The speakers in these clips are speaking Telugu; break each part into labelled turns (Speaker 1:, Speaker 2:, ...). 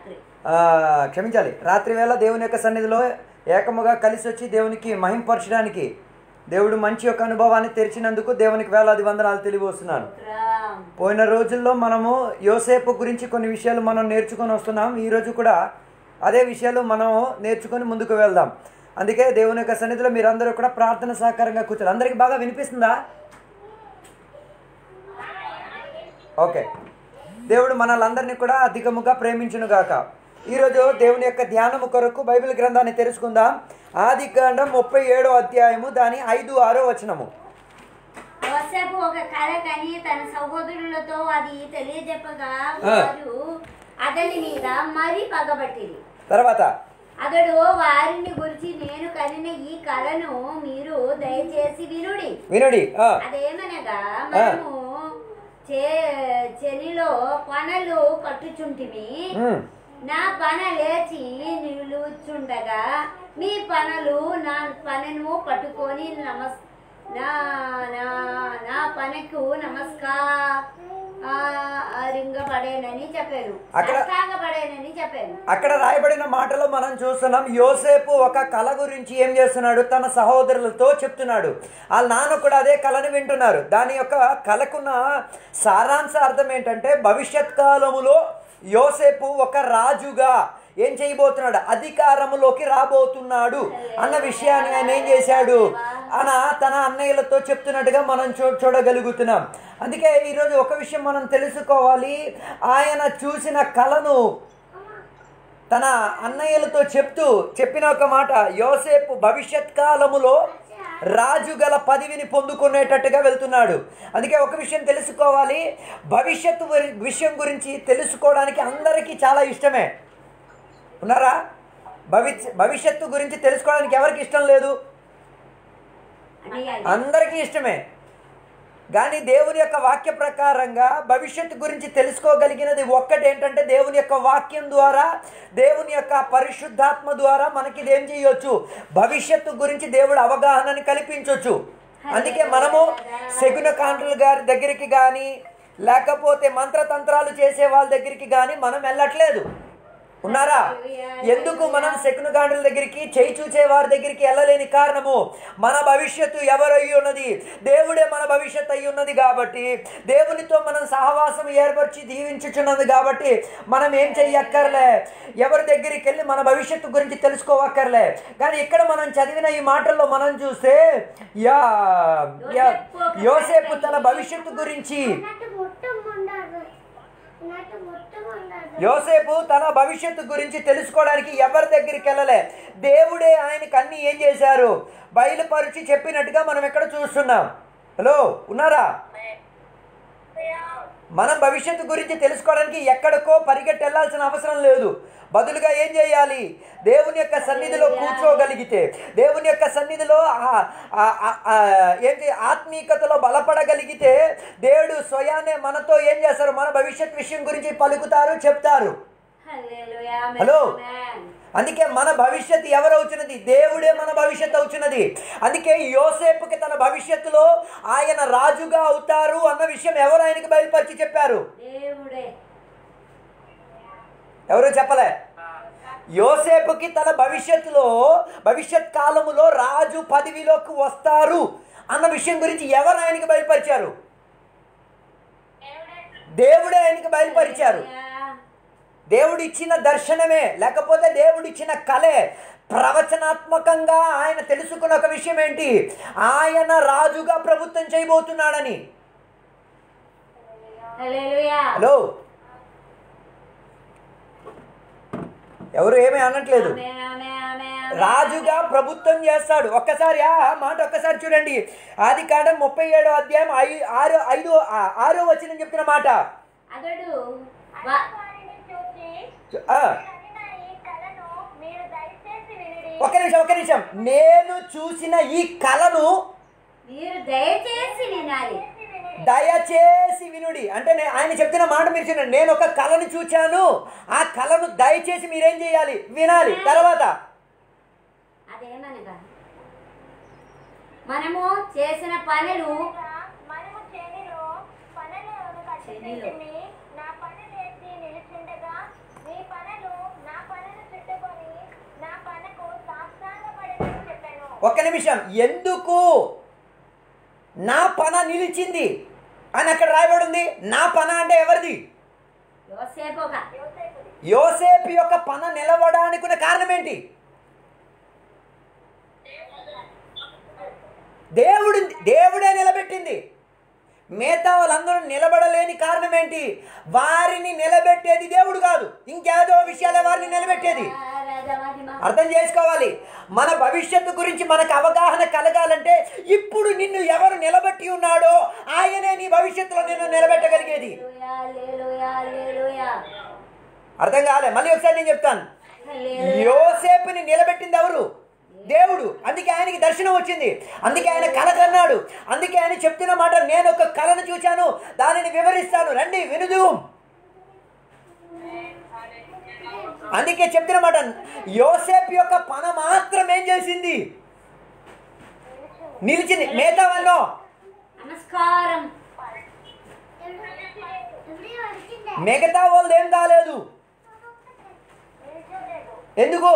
Speaker 1: రాత్రి
Speaker 2: ఆ, క్షమించాలి రాత్రి వేళ దేవుని యొక్క సన్నిధిలో ఏకముగా కలిసి వచ్చి దేవునికి మహింపరచడానికి దేవుడు మంచి యొక్క అనుభవాన్ని తెరిచినందుకు దేవునికి వేలాది వందనాలు తెలియవస్తున్నాను
Speaker 1: స్తోత్రం.
Speaker 2: పోయిన రోజుల్లో మనము యోసేపు గురించి కొన్ని విషయాలు మనం నేర్చుకొని వస్తున్నాం ఈరోజు కూడా అదే విషయాలు మనం నేర్చుకొని ముందుకు వెళ్దాం అందుకే దేవుని యొక్క సన్నిధిలో మీరందరూ కూడా ప్రార్థన సహకారంగా కూర్చోరు అందరికి బాగా వినిపిస్తుందా ఓకే దేవుడు మనల్ని కూడా అధికముగా ప్రేమించును గాక ఈరోజు దేవుని యొక్క ధ్యానము కొరకు బైబిల్ గ్రంథాన్ని తెలుసుకుందాం ఆది కాండం ముప్పై ఏడో అధ్యాయము దాని ఐదు ఆరో వచనము
Speaker 1: యోసేపు ఒక కళ కని తన సహోదరులతో అది తెలియజెప్పగా
Speaker 2: ఆ.
Speaker 1: వారు అతని మీద మరీ పగబట్టిరి
Speaker 2: తర్వాత
Speaker 1: అతడు వారిని గురించి నేను కనిన ఈ కళను మీరు దయచేసి వినుడి
Speaker 2: వినుడి ఆ,
Speaker 1: అదేమనగా మనము చే చెలిలో పనలు కట్టుచుంటిమి
Speaker 2: ఉమ్,
Speaker 1: నా పన లేచి నిలుచుండగా మీ పనులు నా పనను పట్టుకొని నమస్ నా నా నా పనకు నమస్కారింగపడేనని చెప్పారు
Speaker 2: అక్కడ-
Speaker 1: సాష్టాంగపడేనని చెప్పారు
Speaker 2: అక్కడ రాయబడిన మాటలో మనం చూస్తున్నాం యోసేపు ఒక కళ గురించి ఏం చేస్తున్నాడు తన సహోదరులతో చెప్తున్నాడు వాళ్ళ నాన్న కూడా అదే కళను వింటున్నారు దాని యొక్క కళకున్న సారాంశ అర్థం ఏంటంటే భవిష్యత్ కాలములో యోసేపు ఒక రాజుగా ఏం చేయబోతున్నాడు అధికారములోకి రాబోతున్నాడు అన్న విషయాన్ని ఆయన ఏం చేశాడు అన తన అన్నయ్యలతో చెప్తున్నట్టుగా మనం చూ చూడగలుగుతున్నాం అందుకే ఈరోజు ఒక విషయం మనం తెలుసుకోవాలి ఆయన చూసిన కళను తన అన్నయ్యలతో చెప్తూ చెప్పిన ఒక మాట యోసేపు భవిష్యత్ కాలములో రాజు గల పదవిని పొందుకునేటట్టుగా వెళ్తున్నాడు అందుకే ఒక విషయం తెలుసుకోవాలి భవిష్యత్తు గురి- విషయం గురించి తెలుసుకోవడానికి అందరికీ చాలా ఇష్టమే ఉన్నారా భవిష్య భవిష్యత్తు గురించి తెలుసుకోవడానికి ఎవరికి ఇష్టం లేదు
Speaker 1: అని
Speaker 2: అందరికీ ఇష్టమే కానీ దేవుని యొక్క వాక్య ప్రకారంగా భవిష్యత్తు గురించి తెలుసుకోగలిగినది ఒక్కటి ఏంటంటే దేవుని యొక్క వాక్యం ద్వారా దేవుని యొక్క పరిశుద్ధాత్మ ద్వారా మనకి ఇది ఏం చేయొచ్చు భవిష్యత్తు గురించి దేవుడు అవగాహనని కల్పించవచ్చు అందుకే మనము శగున కాంట్రుల గారి దగ్గరికి కానీ లేకపోతే మంత్రతంత్రాలు చేసే వాళ్ళ దగ్గరికి కానీ మనం వెళ్ళట్లేదు ఉన్నారా ఎందుకు మనం శకునగాండ్రుల దగ్గరికి చేయి చూచే వారి దగ్గరికి వెళ్ళలేని కారణము మన భవిష్యత్తు ఎవరు అయి ఉన్నది దేవుడే మన భవిష్యత్తు అయి ఉన్నది కాబట్టి దేవునితో మనం సహవాసం ఏర్పరిచి దీవించుచున్నది కాబట్టి మనం ఏం చెయ్యక్కర్లే ఎవరి దగ్గరికి వెళ్ళి మన భవిష్యత్తు గురించి తెలుసుకోవక్కర్లే కానీ ఇక్కడ మనం చదివిన ఈ మాటల్లో మనం చూస్తే యా యా యోసేపు తన భవిష్యత్తు గురించి
Speaker 3: నటు మొత్తం ఉండదు నటు మొత్తం ఉండదు
Speaker 2: యోసేపు తన భవిష్యత్తు గురించి తెలుసుకోవడానికి ఎవరి దగ్గరికి వెళ్ళలే దేవుడే ఆయనకి అన్ని ఏం చేశారు బయలుపరిచి చెప్పినట్టుగా మనం ఎక్కడ చూస్తున్నాం హలో ఉన్నారా మనం భవిష్యత్తు గురించి తెలుసుకోవడానికి ఎక్కడికో పరిగెట్టి వెళ్ళాల్సిన అవసరం లేదు బదులుగా ఏం చేయాలి దేవుని యొక్క సన్నిధిలో కూర్చోగలిగితే దేవుని యొక్క సన్నిధిలో ఆ- ఆ- ఆ- ఆ ఏంటి ఆత్మీయతలో బలపడగలిగితే దేవుడు స్వయాన్నే మనతో ఏం చేస్తారు మన భవిష్యత్ విషయం గురించి పలుకుతారు చెప్తారు
Speaker 1: హల్లెలూయా, ఆమేన్,
Speaker 2: హలో.
Speaker 1: ఆమేన్.
Speaker 2: అందుకే మన భవిష్యత్తు ఎవరు అవుతున్నది దేవుడే మన భవిష్యత్తు అవుతున్నది అందుకే యోసేపుకి తన భవిష్యత్తులో ఆయన రాజుగా అవుతారు అన్న విషయం ఎవరు ఆయనకి బయలుపరిచి చెప్పారు
Speaker 1: దేవుడే
Speaker 2: ఎవరు చెప్పలే యోసేపుకి తన భవిష్యత్తులో భవిష్యత్ కాలములో రాజు పదవిలోకి వస్తారు అన్న విషయం గురించి ఎవరు ఆయనకి బయలుపరిచారు దేవుడే ఆయనకి బయలుపరిచారు
Speaker 1: హల్లెలూయా.
Speaker 2: దేవుడు ఇచ్చిన దర్శనమే లేకపోతే దేవుడు ఇచ్చిన కళే ప్రవచనాత్మకంగా ఆయన తెలుసుకున్న ఒక విషయం ఏంటి ఆయన రాజుగా ప్రభుత్వం చేయబోతున్నాడని
Speaker 1: హల్లెలూయా.
Speaker 2: హలో ఎవరు ఏమీ అనట్లేదు
Speaker 1: ఆమేన్, ఆమేన్, ఆమేన్, ఆమేన్.
Speaker 2: రాజుగా ప్రభుత్వం చేస్తాడు ఒక్కసారి ఆ మాట ఒక్కసారి చూడండి ఆది కాండం ముప్పై ఏడో అధ్యాయం ఐ- ఆరో ఐదు ఆ- ఆరో వచ్చిన చెప్తున్న మాట
Speaker 1: అతడు వా-
Speaker 3: వారిని చూసి
Speaker 2: ఆ,
Speaker 3: కనిన ఈ కళను మీరు దయచేసి వినిడి
Speaker 2: ఒక్క నిమిషం ఒక్క నిమిషం నేను చూసిన ఈ కళను
Speaker 1: మీరు దయచేసి వినాలి
Speaker 2: దయచేసి వినుడి అంటే నే- ఆయన చెప్తున్న మాట మీరు చూడండి నేను ఒక కళను చూచాను ఆ కళను దయచేసి మీరేం చేయాలి వినాలి తర్వాత
Speaker 1: అదేమనగా మనము చేసిన పనులు
Speaker 3: మనము చేనిలో పనులను కట్టుకుంటుమి నా పని లేచి నిలుచుండగా మీ పనులు
Speaker 2: ఒక్క నిమిషం ఎందుకు నా పన నిలిచింది అని అక్కడ రాయబడి ఉంది నా పన అంటే ఎవరిది
Speaker 1: యోసేపు ఒక
Speaker 2: యోసేపు యొక్క పన నిలవడానికి ఉన్న కారణం ఏంటి దేవుడు దేవుడే నిలబెట్టింది మిగతా వాళ్ళందరూ నిలబడలేని కారణం ఏంటి వారిని నిలబెట్టేది దేవుడు కాదు ఇంకేదో విషయాలే వారిని నిలబెట్టేది అర్థం చేసుకోవాలి మన భవిష్యత్తు గురించి మనకు అవగాహన కలగాలంటే ఇప్పుడు నిన్ను ఎవరు నిలబెట్టి ఉన్నాడో ఆయనే నీ భవిష్యత్తులో నిన్ను నిలబెట్టగలిగేది అర్థం కాలే మళ్ళీ ఒకసారి నేను చెప్తాను యోసేపుని నిలబెట్టింది ఎవరు దేవుడు అందుకే ఆయనకి దర్శనం వచ్చింది అందుకే ఆయన కల కన్నాడు అందుకే ఆయన చెప్తున్న మాట నేను ఒక కళను చూశాను దానిని వివరిస్తాను రండి వినుదు అందుకే చెప్తున్న మాట యోసేపు యొక్క పన మాత్రం ఏం చేసింది నిలిచింది మిగతా వాళ్ళు
Speaker 1: నమస్కారం
Speaker 3: ఎప్పుడు వచ్చిందే
Speaker 2: మిగతా వాళ్ళు ఏం కాలేదు ఎందుకు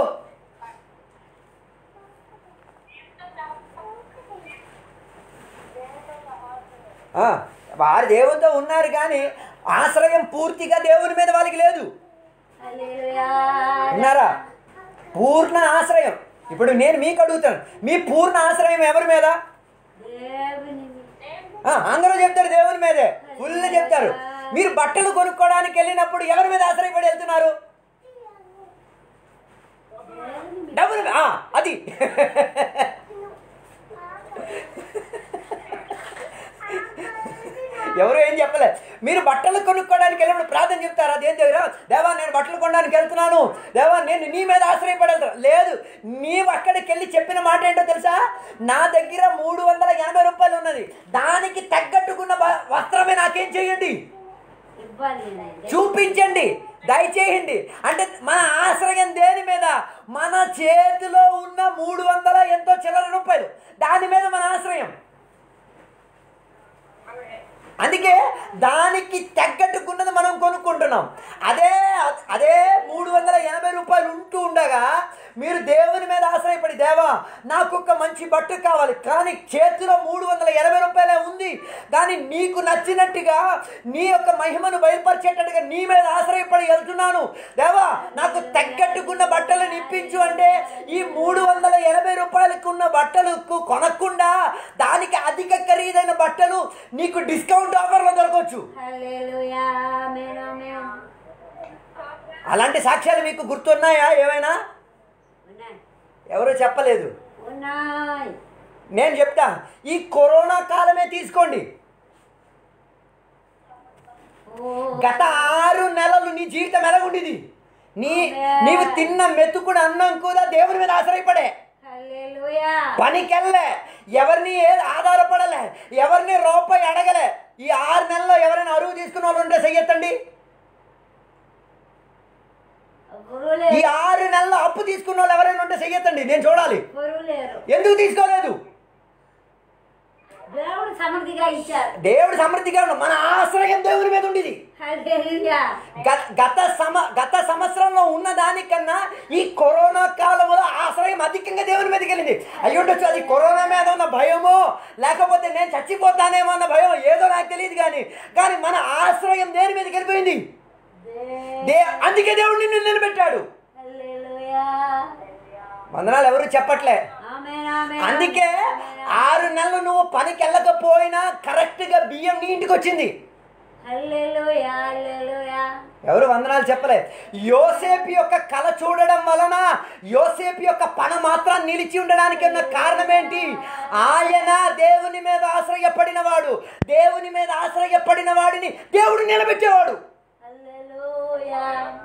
Speaker 2: ఆ, వారు దేవునితో ఉన్నారు కానీ ఆశ్రయం పూర్తిగా దేవుని మీద వాళ్ళకి లేదు
Speaker 1: హల్లెలూయా.
Speaker 2: ఉన్నారా పూర్ణ ఆశ్రయం ఇప్పుడు నేను మీకు అడుగుతాను మీ పూర్ణ ఆశ్రయం ఎవరి మీద
Speaker 1: దేవుని మీద.
Speaker 2: ఆ, అందరూ చెప్తారు దేవుని మీదే ఫుల్ చెప్తారు మీరు బట్టలు కొనుక్కోవడానికి వెళ్ళినప్పుడు ఎవరి మీద ఆశ్రయపడి వెళ్తున్నారు
Speaker 1: దేవుని మీద.
Speaker 2: డబ్బులు ఆ, అది ఎవరు ఏం చెప్పలే మీరు బట్టలు కొనుక్కోవడానికి వెళ్ళినప్పుడు ప్రార్థన చెప్తారా దేని దగ్గర దేవా నేను బట్టలు కొనడానికి వెళ్తున్నాను దేవా నేను నీ మీద ఆశ్రయపడి వెళ్తాను లేదు నీవు అక్కడికి వెళ్ళి చెప్పిన మాట ఏంటో తెలుసా నా దగ్గర మూడు వందల ఎనభై రూపాయలు ఉన్నది దానికి తగ్గట్టుకున్న వ- వస్త్రమే నాకేం చేయండి
Speaker 1: ఇవ్వాలి నేనైతే.
Speaker 2: చూపించండి దయచేయండి అంటే మన ఆశ్రయం దేని మీద మన చేతిలో ఉన్న మూడు వందల ఎంతో చిల్లర రూపాయలు దాని మీద మన ఆశ్రయం అందుకే దానికి తగ్గట్టుకున్నది మనం కొనుక్కుంటున్నాం అదే అదే మూడు వందల ఎనభై రూపాయలు ఉంటూ ఉండగా మీరు దేవుని మీద ఆశ్రయపడి దేవా నాకు ఒక మంచి బట్ట కావాలి కానీ చేతిలో మూడు వందల ఎనభై రూపాయలే ఉంది కానీ నీకు నచ్చినట్టుగా నీ యొక్క మహిమను బయలుపరిచేటట్టుగా నీ మీద ఆశ్రయపడి వెళ్తున్నాను దేవా నాకు తగ్గట్టుకున్న బట్టలు నిప్పించు అంటే ఈ మూడు వందల ఎనభై రూపాయలకు ఉన్న బట్టలకు కొనకుండా దానికి అధిక ఖరీదైన బట్టలు నీకు డిస్కౌంట్ ఆఫర్లో దొరకవచ్చు
Speaker 1: హల్లెలూయా. ఆమేన్, ఆమేన్.
Speaker 2: అలాంటి సాక్ష్యాలు మీకు గుర్తున్నాయా ఏమైనా
Speaker 1: ఉన్నాయి.
Speaker 2: ఎవరు చెప్పలేదు
Speaker 1: ఉన్నాయి.
Speaker 2: నేను చెప్తా ఈ కరోనా కాలమే తీసుకోండి
Speaker 1: ఓ.
Speaker 2: గత ఆరు నెలలు నీ జీవితం ఎలాగుండేది నీ నీవు తిన్న మెతుకుడు అన్నం కూడా దేవుని మీద ఆశ్రయపడే
Speaker 1: హల్లెలూయా.
Speaker 2: పనికెళ్ళే ఎవరిని ఏ ఆధారపడలే ఎవరిని రూపాయి అడగలే ఈ ఆరు నెలల్లో ఎవరైనా అరువు తీసుకున్న వాళ్ళు ఉంటే చెయ్యొద్దండి
Speaker 1: ఎవరూ
Speaker 2: ఈ
Speaker 1: లేరు.
Speaker 2: ఆరు నెలల్లో అప్పు తీసుకున్న వాళ్ళు ఎవరైనా ఉంటే చెయ్యొద్దండి నేను చూడాలి
Speaker 1: ఎవరూ లేరు.
Speaker 2: ఎందుకు తీసుకోలేదు
Speaker 1: దేవుడు సమృద్ధిగా ఇచ్చారు
Speaker 2: దేవుడు సమృద్ధిగా ఉన్నాడు మన ఆశ్రయం దేవుని మీద ఉండేది
Speaker 1: హల్లెలూయా.
Speaker 2: గత- గత సమ గత సంవత్సరంలో ఉన్న దానికన్నా ఈ కరోనా కాలంలో ఆశ్రయం అధికంగా దేవుని మీదకి వెళ్ళింది అయ్యుండొచ్చు అది కరోనా మీద ఉన్న భయమో లేకపోతే నేను చచ్చిపోతానేమో అన్న భయం ఏదో నాకు తెలియదు కానీ కానీ మన ఆశ్రయం దేని మీదకి వెళ్ళిపోయింది
Speaker 1: దే-
Speaker 2: దే అందుకే దేవుడు నిన్ను నిలబెట్టాడు
Speaker 1: హల్లెలూయా.
Speaker 2: వందనాలు ఎవరు చెప్పట్లే
Speaker 1: ఆమేన్, ఆమేన్,
Speaker 2: అందుకే
Speaker 1: ఆమేన్.
Speaker 2: ఆరు నెలలు నువ్వు పనికి వెళ్ళకపోయినా కరెక్ట్గా బియ్యం నీ ఇంటికి వచ్చింది
Speaker 1: హల్లెలూయా, హల్లెలూయా.
Speaker 2: ఎవరు వందనాలు చెప్పలే యోసేపు యొక్క కళ చూడడం వలన యోసేపు యొక్క పణ మాత్రం నిలిచి ఉండడానికి ఉన్న కారణం ఏంటి ఆయన దేవుని మీద ఆశ్రయపడిన వాడు దేవుని మీద ఆశ్రయపడిన వాడిని దేవుడు నిలబెట్టేవాడు
Speaker 1: హల్లెలూయా.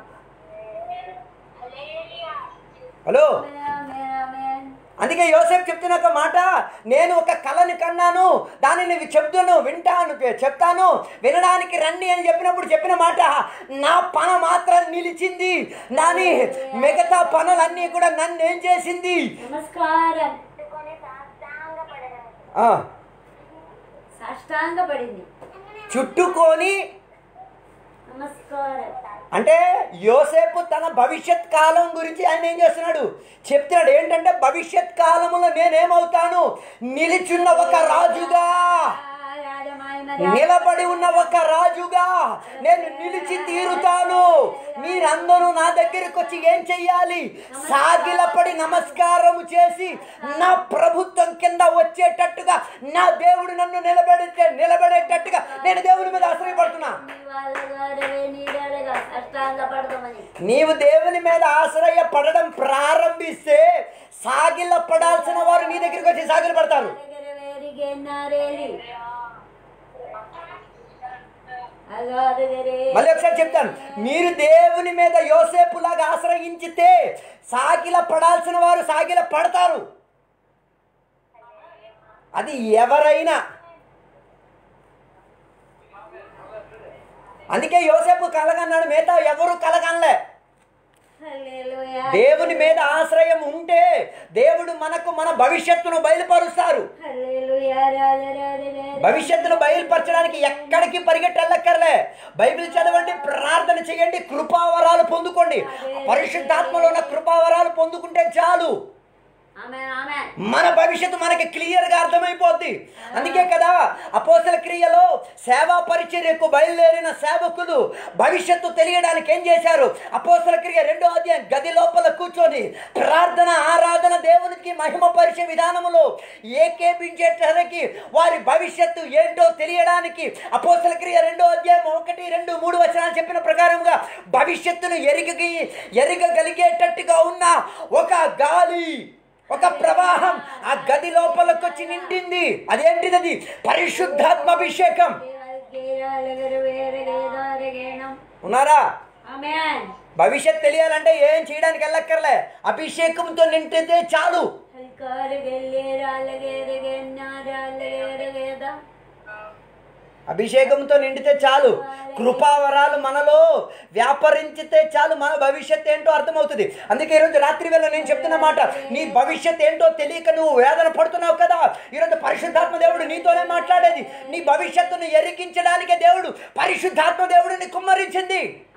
Speaker 2: హలో
Speaker 1: ఆమేన్, ఆమేన్, ఆమేన్.
Speaker 2: అందుకే యోసేపు చెప్తున్న ఒక మాట నేను ఒక కళని కన్నాను దానిని చెప్తాను వింటాను చెప్తాను వినడానికి రండి అని చెప్పినప్పుడు చెప్పిన మాట నా పన మాత్రం నిలిచింది నాని మిగతా పనులన్నీ కూడా నన్ను ఏం చేసింది
Speaker 1: నమస్కారం
Speaker 2: ఆ,
Speaker 1: సాష్టాంగపడింది
Speaker 2: చుట్టుకొని
Speaker 1: నమస్కారం
Speaker 2: అంటే యోసేపు తన భవిష్యత్ కాలం గురించి ఆయన ఏం చేస్తున్నాడు చెప్తున్నాడు ఏంటంటే భవిష్యత్ కాలములో నేనేమవుతాను నిలిచున్న ఒక రాజుగా నిలబడి ఉన్న ఒక రాజుగా నేను నిలిచి తీరుతాను మీరందరూ నా దగ్గరికి వచ్చి ఏం చెయ్యాలి సాగిలపడి నమస్కారం చేసి నా ప్రభుత్వం కింద వచ్చేటట్టుగా నా దేవుడు నన్ను నిలబెడితే నిలబడేటట్టుగా నేను దేవుని మీద ఆశ్రయపడుతున్నా నీవు దేవుని మీద ఆశ్రయ పడడం ప్రారంభిస్తే సాగిల పడాల్సిన వారు నీ దగ్గరికి వచ్చి సాగిల పడతారు మళ్ళీ ఒకసారి చెప్తాను మీరు దేవుని మీద యోసేపు లాగా ఆశ్రయించితే సాగిల పడాల్సిన వారు సాగిల పడతారు అది ఎవరైనా అందుకే యోసేపు కలగన్నాడు మిగతా ఎవరు కలగనలే దేవుని మీద ఆశ్రయం ఉంటే దేవుడు మనకు మన భవిష్యత్తును బయలుపరుస్తారు భవిష్యత్తును బయలుపరచడానికి ఎక్కడికి పరిగెట్టెళ్ళక్కర్లే బైబిల్ చదవండి ప్రార్థన చేయండి కృపావరాలు పొందుకోండి పరిశుద్ధాత్మలో ఉన్న కృపావరాలు పొందుకుంటే చాలు మన భవిష్యత్తు మనకి క్లియర్ గా అర్థమైపోద్ది అందుకే కదా అపోసల క్రియలో సేవా పరిచర్యకు బయలుదేరిన సేవకులు భవిష్యత్తు తెలియడానికి ఏం చేశారు అపోసల క్రియ రెండో అధ్యాయం గది లోపల కూర్చొని ప్రార్థన ఆరాధన దేవునికి మహిమ పరిచే విధానములో ఏకేపించేసరికి వారి భవిష్యత్తు ఏంటో తెలియడానికి అపోసల క్రియ రెండో అధ్యాయం ఒకటి రెండు మూడు వచనాలు చెప్పిన ప్రకారంగా భవిష్యత్తును ఎరిగి ఎరగగలిగేటట్టుగా ఉన్న ఒక గాలి ఒక ప్రవాహం ఆ గది లోపలికి వచ్చి నిండింది అదేంటిది అది పరిశుద్ధాత్మ అభిషేకం ఉన్నారా భవిష్యత్ తెలియాలంటే ఏం చేయడానికి వెళ్ళక్కర్లే అభిషేకంతో నిండితే చాలు అభిషేకంతో నిండితే చాలు కృపావరాలు మనలో వ్యాపరించితే చాలు మన భవిష్యత్ ఏంటో అర్థమవుతుంది అందుకే ఈరోజు రాత్రి వేళ నేను చెప్తున్న మాట నీ భవిష్యత్ ఏంటో తెలియక నువ్వు వేదన పడుతున్నావు కదా ఈరోజు పరిశుద్ధాత్మ దేవుడు నీతోనే మాట్లాడేది నీ భవిష్యత్తును ఎరిగించడానికే దేవుడు పరిశుద్ధాత్మ దేవుడిని కుమ్మరించింది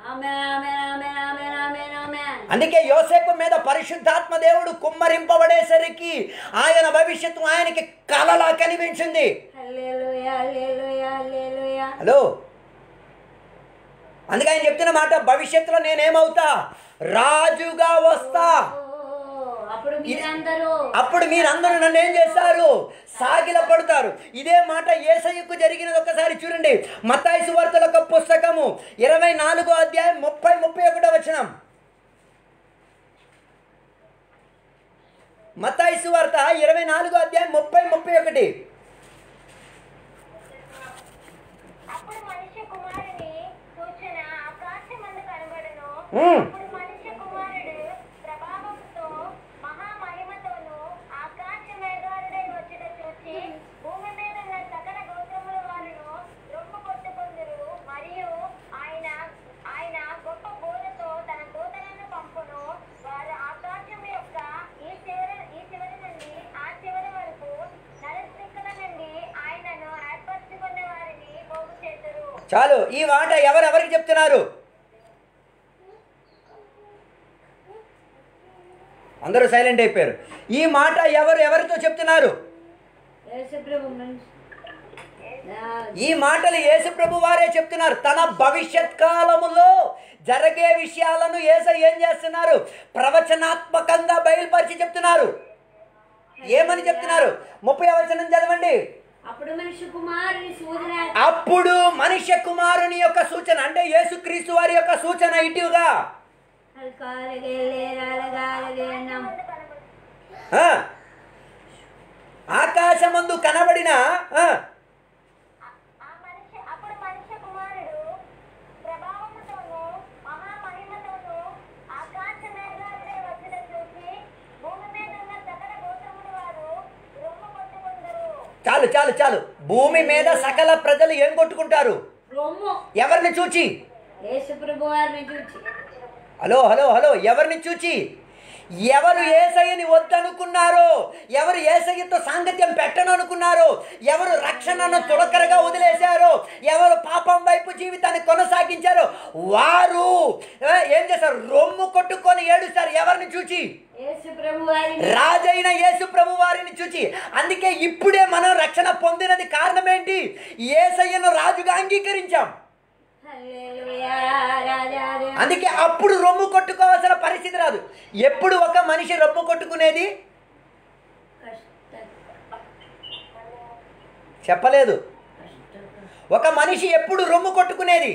Speaker 2: అందుకే యోసేపు మీద పరిశుద్ధాత్మ దేవుడు కుమ్మరింపబడేసరికి ఆయన భవిష్యత్తు ఆయనకి కలలా కనిపించింది హలో అందుకే ఆయన చెప్తున్న మాట భవిష్యత్తులో నేనేమవుతా రాజుగా వస్తా
Speaker 1: అప్పుడు మీరందరూ
Speaker 2: అప్పుడు మీరందరూ నన్ను ఏం చేస్తారు సాగిల పడతారు ఇదే మాట ఏసయ్యకు జరిగినది ఒకసారి చూడండి మతాయి సువార్తల ఒక పుస్తకము ఇరవై నాలుగో అధ్యాయం ముప్పై ముప్పై ఒకటో వచనం మతాయి సువార్త ఇరవై నాలుగో అధ్యాయం ముప్పై ముప్పై ఒకటి
Speaker 3: అప్పుడు మనుష్య కుమారుని సూచన ఆకాశమందు కనబడును
Speaker 2: మ్మ్.
Speaker 3: అప్పుడు మనుష్య కుమారుడు ప్రభావంతో మహామహిమతోను ఆకాశ మేఘాలుడై వచ్చుట చూసి భూమి మీద ఉన్న సకల గోత్రముల వారును రొమ్ము కొట్టుకుందరు మరియు ఆయన ఆయన గొప్ప బోధతో తన దూతలను పంపును వారు ఆకాశం యొక్క ఈ చివరి ఈ చివరి నుండి ఆ చివరి వరకు నలుదిక్కుల నుండి ఆయనను ఏర్పరచుకున్న వారిని పోగు చేతురు
Speaker 2: చాలు ఈ మాట ఎవరెవరికి చెప్తున్నారు అందరూ సైలెంట్ అయిపోయారు ఈ మాట ఎవరు ఎవరితో చెప్తున్నారు
Speaker 1: యేసుప్రభు మనిషి ఆ,
Speaker 2: ఈ మాటలు యేసుప్రభు వారే చెప్తున్నారు తన భవిష్యత్ కాలములో జరిగే విషయాలను ఏస ఏం చేస్తున్నారు ప్రవచనాత్మకంగా బయలుపరిచి చెప్తున్నారు ఏమని చెప్తున్నారు ముప్పై వచనం చదవండి
Speaker 1: అప్పుడు మనిషి కుమారుని సూచన
Speaker 2: అప్పుడు మనుష్య కుమారుని యొక్క సూచన అంటే యేసుక్రీస్తు వారి యొక్క సూచన ఇటుగా
Speaker 1: హల్కాలగెళ్ళేరాలగాలగేనం
Speaker 2: ఆ, ఆకాశమందు కనబడిన ఆ,
Speaker 3: ఆ మనిషి అప్పుడు మనుష్య కుమారుడు ప్రభావముతోను మహామహిమతోను ఆకాశ మేఘాలుడై వచ్చుట చూసి భూమి మీద ఉన్న సకల గోత్రముల వారు రొమ్ము కొట్టుకుందరు
Speaker 2: చాలు చాలు చాలు భూమి మీద సకల ప్రజలు ఏం కొట్టుకుంటారు
Speaker 1: రొమ్ము
Speaker 2: ఎవరిని చూచి
Speaker 1: యేసుప్రభు వారిని చూచి
Speaker 2: హలో హలో హలో ఎవరిని చూచి ఎవరు ఏసయ్యని వద్దనుకున్నారో ఎవరు ఏసయ్యతో సాంగత్యం పెట్టననుకున్నారో ఎవరు రక్షణను తులకరగా వదిలేశారో ఎవరు పాపం వైపు జీవితాన్ని కొనసాగించారో వారు ఏ, ఏం చేశారు రొమ్ము కొట్టుకొని ఏడుస్తారు ఎవరిని చూచి
Speaker 1: యేసు ప్రభు వారిని
Speaker 2: రాజైన యేసు ప్రభు వారిని చూచి అందుకే ఇప్పుడే మనం రక్షణ పొందినది కారణం ఏంటి ఏసయ్యను రాజుగా అంగీకరించాం
Speaker 1: హల్లెలూయా రాజాదే
Speaker 2: అందుకే అప్పుడు రొమ్ము కొట్టుకోవాల్సిన పరిస్థితి రాదు ఎప్పుడు ఒక మనిషి రొమ్ము కొట్టుకునేది
Speaker 1: కష్ట
Speaker 2: చెప్పలేదు
Speaker 1: కష్ట
Speaker 2: ఒక మనిషి ఎప్పుడు రొమ్ము కొట్టుకునేది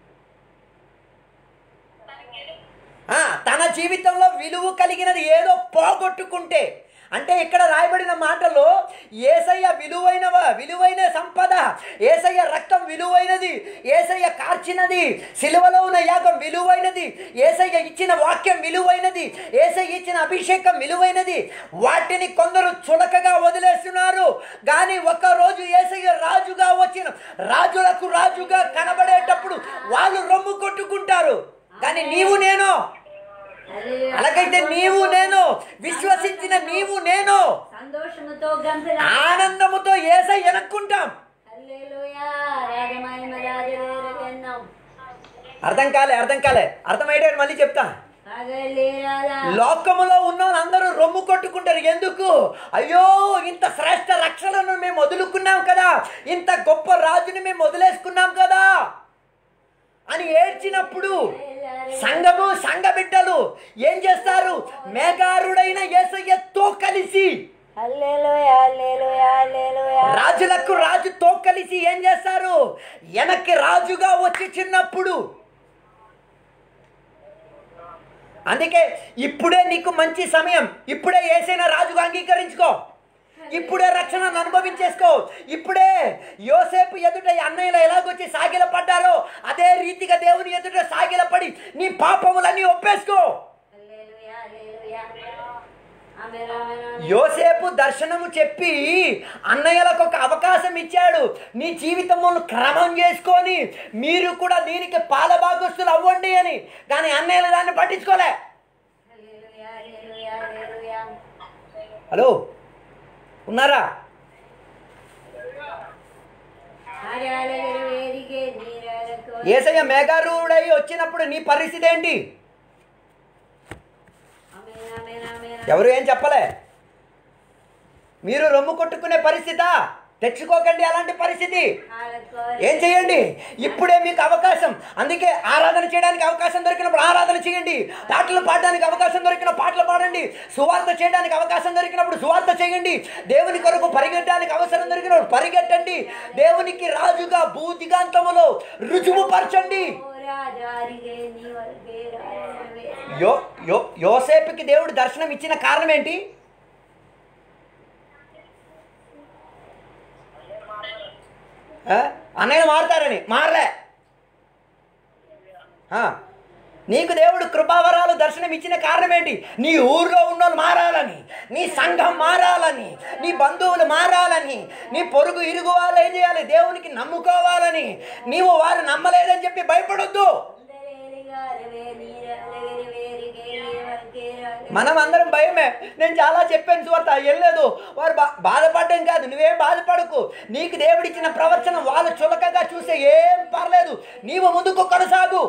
Speaker 2: ఆ, తన జీవితంలో విలువ కలిగినది ఏదో పోగొట్టుకుంటే అంటే ఇక్కడ రాయబడిన మాటలో ఏసయ్య విలువైన విలువైన సంపద ఏసయ్య రక్తం విలువైనది ఏసయ్య కార్చినది సిలువలో ఉన్న యాగం విలువైనది ఏసయ్య ఇచ్చిన వాక్యం విలువైనది ఏసయ్య ఇచ్చిన అభిషేకం విలువైనది వాటిని కొందరు చులకగా వదిలేస్తున్నారు కానీ ఒక రోజు ఏసయ్య రాజుగా వచ్చిన రాజులకు రాజుగా కనబడేటప్పుడు వాళ్ళు రొమ్ము కొట్టుకుంటారు కానీ నీవు నేను
Speaker 1: హల్లెలూయా.
Speaker 2: అలాగైతే నీవు నేను విశ్వసించిన నీవు నేను
Speaker 1: సంతోషముతో గంభీర
Speaker 2: ఆనందముతో ఏసై ఎనక్కుంటాం
Speaker 1: హల్లెలూయా రాజమహిమ రాజవేరగన్నాం
Speaker 2: అర్థం కాలే అర్థం కాలే అర్థమయ్యేటట్టు మళ్ళీ చెప్తా
Speaker 1: హల్లెలూయా
Speaker 2: లోకములో ఉన్న అందరూ రొమ్ము కొట్టుకుంటారు ఎందుకు అయ్యో ఇంత శ్రేష్ట రక్షణను మేము వదులుకున్నాం కదా ఇంత గొప్ప రాజుని మేము వదిలేసుకున్నాం కదా అని ఏడ్చినప్పుడు సంఘము సంఘ బిడ్డలు ఏం చేస్తారు మేఘారుడైన యేసయ్యతో కలిసి
Speaker 1: హల్లెలూయా హల్లెలూయా హల్లెలూయా
Speaker 2: రాజులకు రాజుతో కలిసి ఏం చేస్తారు వెనక్కి రాజుగా వచ్చి చిన్నప్పుడు అందుకే ఇప్పుడే నీకు మంచి సమయం ఇప్పుడే ఏసైనా రాజుగా అంగీకరించుకో ఇప్పుడే రక్షణను అనుభవించేసుకో ఇప్పుడే యోసేపు ఎదుట ఈ అన్నయ్యలు ఎలాగొచ్చి సాగిల పడ్డారో అదే రీతిగా దేవుని ఎదుట సాగిల పడి నీ పాపములన్నీ ఒప్పేసుకో
Speaker 1: హల్లెలూయా హల్లెలూయా ఆమేన్ ఆమేన్ ఆమేన్.
Speaker 2: యోసేపు దర్శనము చెప్పి అన్నయ్యలకు ఒక అవకాశం ఇచ్చాడు నీ జీవితమును క్రమం చేసుకొని మీరు కూడా దీనికి పాలభాగస్తులు అవ్వండి అని కానీ అన్నయ్యలు దాన్ని పట్టించుకోలే
Speaker 1: హల్లెలూయా హల్లెలూయా హల్లెలూయా
Speaker 2: హలో ఉన్నారా
Speaker 1: ఆరాలగరి వేదికే నీరాలకు
Speaker 2: ఏసయ్య మేఘారూఢై వచ్చినప్పుడు నీ పరిస్థితి ఏంటి
Speaker 1: ఆమేన్ ఆమేన్ ఆమేన్
Speaker 2: ఎవరు ఏం చెప్పలే మీరు రొమ్ము కొట్టుకునే పరిస్థితా తెచ్చుకోకండి అలాంటి పరిస్థితి
Speaker 1: హాలకు
Speaker 2: ఏం చేయండి ఇప్పుడే మీకు అవకాశం అందుకే ఆరాధన చేయడానికి అవకాశం దొరికినప్పుడు ఆరాధన చేయండి పాటలు పాడడానికి అవకాశం దొరికిన పాటలు పాడండి సువార్త చేయడానికి అవకాశం దొరికినప్పుడు సువార్త చేయండి దేవుని కొరకు పరిగెట్టడానికి అవసరం దొరికినప్పుడు పరిగెట్టండి దేవునికి రాజుగా భూదిగాంతములో రుజువు పరచండి
Speaker 1: ఓ రాజారిగే నీ వల్గే రాజవే
Speaker 2: యో యో యోసేపుకి దేవుడు దర్శనం ఇచ్చిన కారణం ఏంటి ఆ? అన్నయ్య మారుతారని మారలే ఆ. నీకు దేవుడు కృపావరాలు దర్శనం ఇచ్చిన కారణం ఏంటి నీ ఊర్లో ఉన్న వాళ్ళు మారాలని నీ సంఘం మారాలని నీ బంధువులు మారాలని నీ పొరుగు ఇరుగు వాళ్ళు ఏం చేయాలి దేవునికి నమ్ముకోవాలని నీవు వారు నమ్మలేదని చెప్పి భయపడొద్దు
Speaker 1: అందరేరిగా రవే నీరాలగరి వేదికే నీ వల్గే రాజవే
Speaker 2: మనం అందరం భయమే నేను చాలా చెప్పాను సువార్త వెళ్ళలేదు వారు బా బాధపడడం కాదు నువ్వేం బాధపడకు నీకు దేవుడిచ్చిన ప్రవచనం వాళ్ళు చులకగా చూస్తే ఏం పర్లేదు నీవు ముందుకు కొనసాగు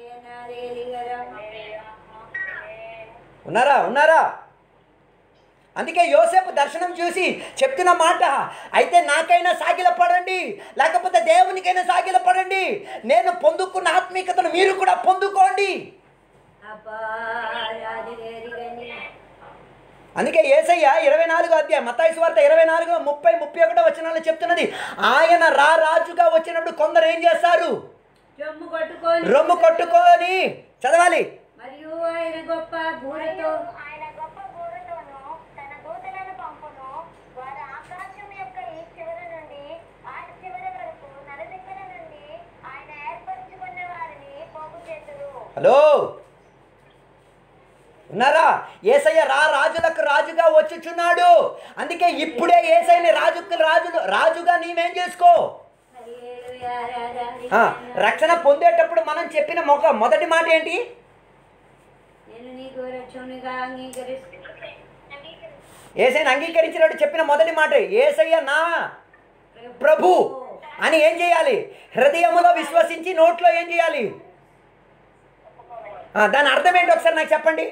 Speaker 2: ఉన్నారా ఉన్నారా అందుకే యోసేపు దర్శనం చూసి చెప్తున్న మాట అయితే నాకైనా సాగిల పడండి లేకపోతే దేవునికైనా సాగిల పడండి నేను పొందుకున్న ఆత్మీయతను మీరు కూడా పొందుకోండి
Speaker 1: అబ్బా రాజుగారిగని
Speaker 2: అందుకే ఏసయ్య ఇరవై నాలుగో అధ్యాయం మతాయి వార్త ఇరవై నాలుగు ముప్పై ముప్పై ఒకటో వచనాలు చెప్తున్నది ఆయన రా రాజుగా వచ్చినప్పుడు కొందరు ఏం చేస్తారు
Speaker 1: రొమ్ము కొట్టుకొని
Speaker 2: రొమ్ము కొట్టుకొని చదవాలి
Speaker 1: మరియు ఆయన గొప్ప బూరతో
Speaker 3: ఆయన గొప్ప బూరతోను తన దూతలను పంపును వారు ఆకాశం యొక్క ఈ చివరి నుండి ఆ చివరి వరకు నలుదిక్కుల నుండి ఆయన ఏర్పరచుకున్న వారిని పోగు చేతురు
Speaker 2: హలో ఉన్నారా ఏసయ్య రా రాజులకు రాజుగా వచ్చుచున్నాడు అందుకే ఇప్పుడే ఏసైని రాజుకు రాజులు రాజుగా నీవేం చేసుకో
Speaker 1: హల్లెలూయా రాజారిగని
Speaker 2: ఆ, రక్షణ పొందేటప్పుడు మనం చెప్పిన మొగ మొదటి మాట ఏంటి
Speaker 1: నేను నీకు రక్షణగా అంగీకరిస్తూ
Speaker 2: ఏసైని అంగీకరించినట్టు చెప్పిన మొదటి మాట ఏసయ్య నా ప్రభు అని ఏం చేయాలి హృదయములో విశ్వసించి నోట్లో ఏం చేయాలి ఆ, దాని అర్థం ఏంటి ఒకసారి నాకు చెప్పండి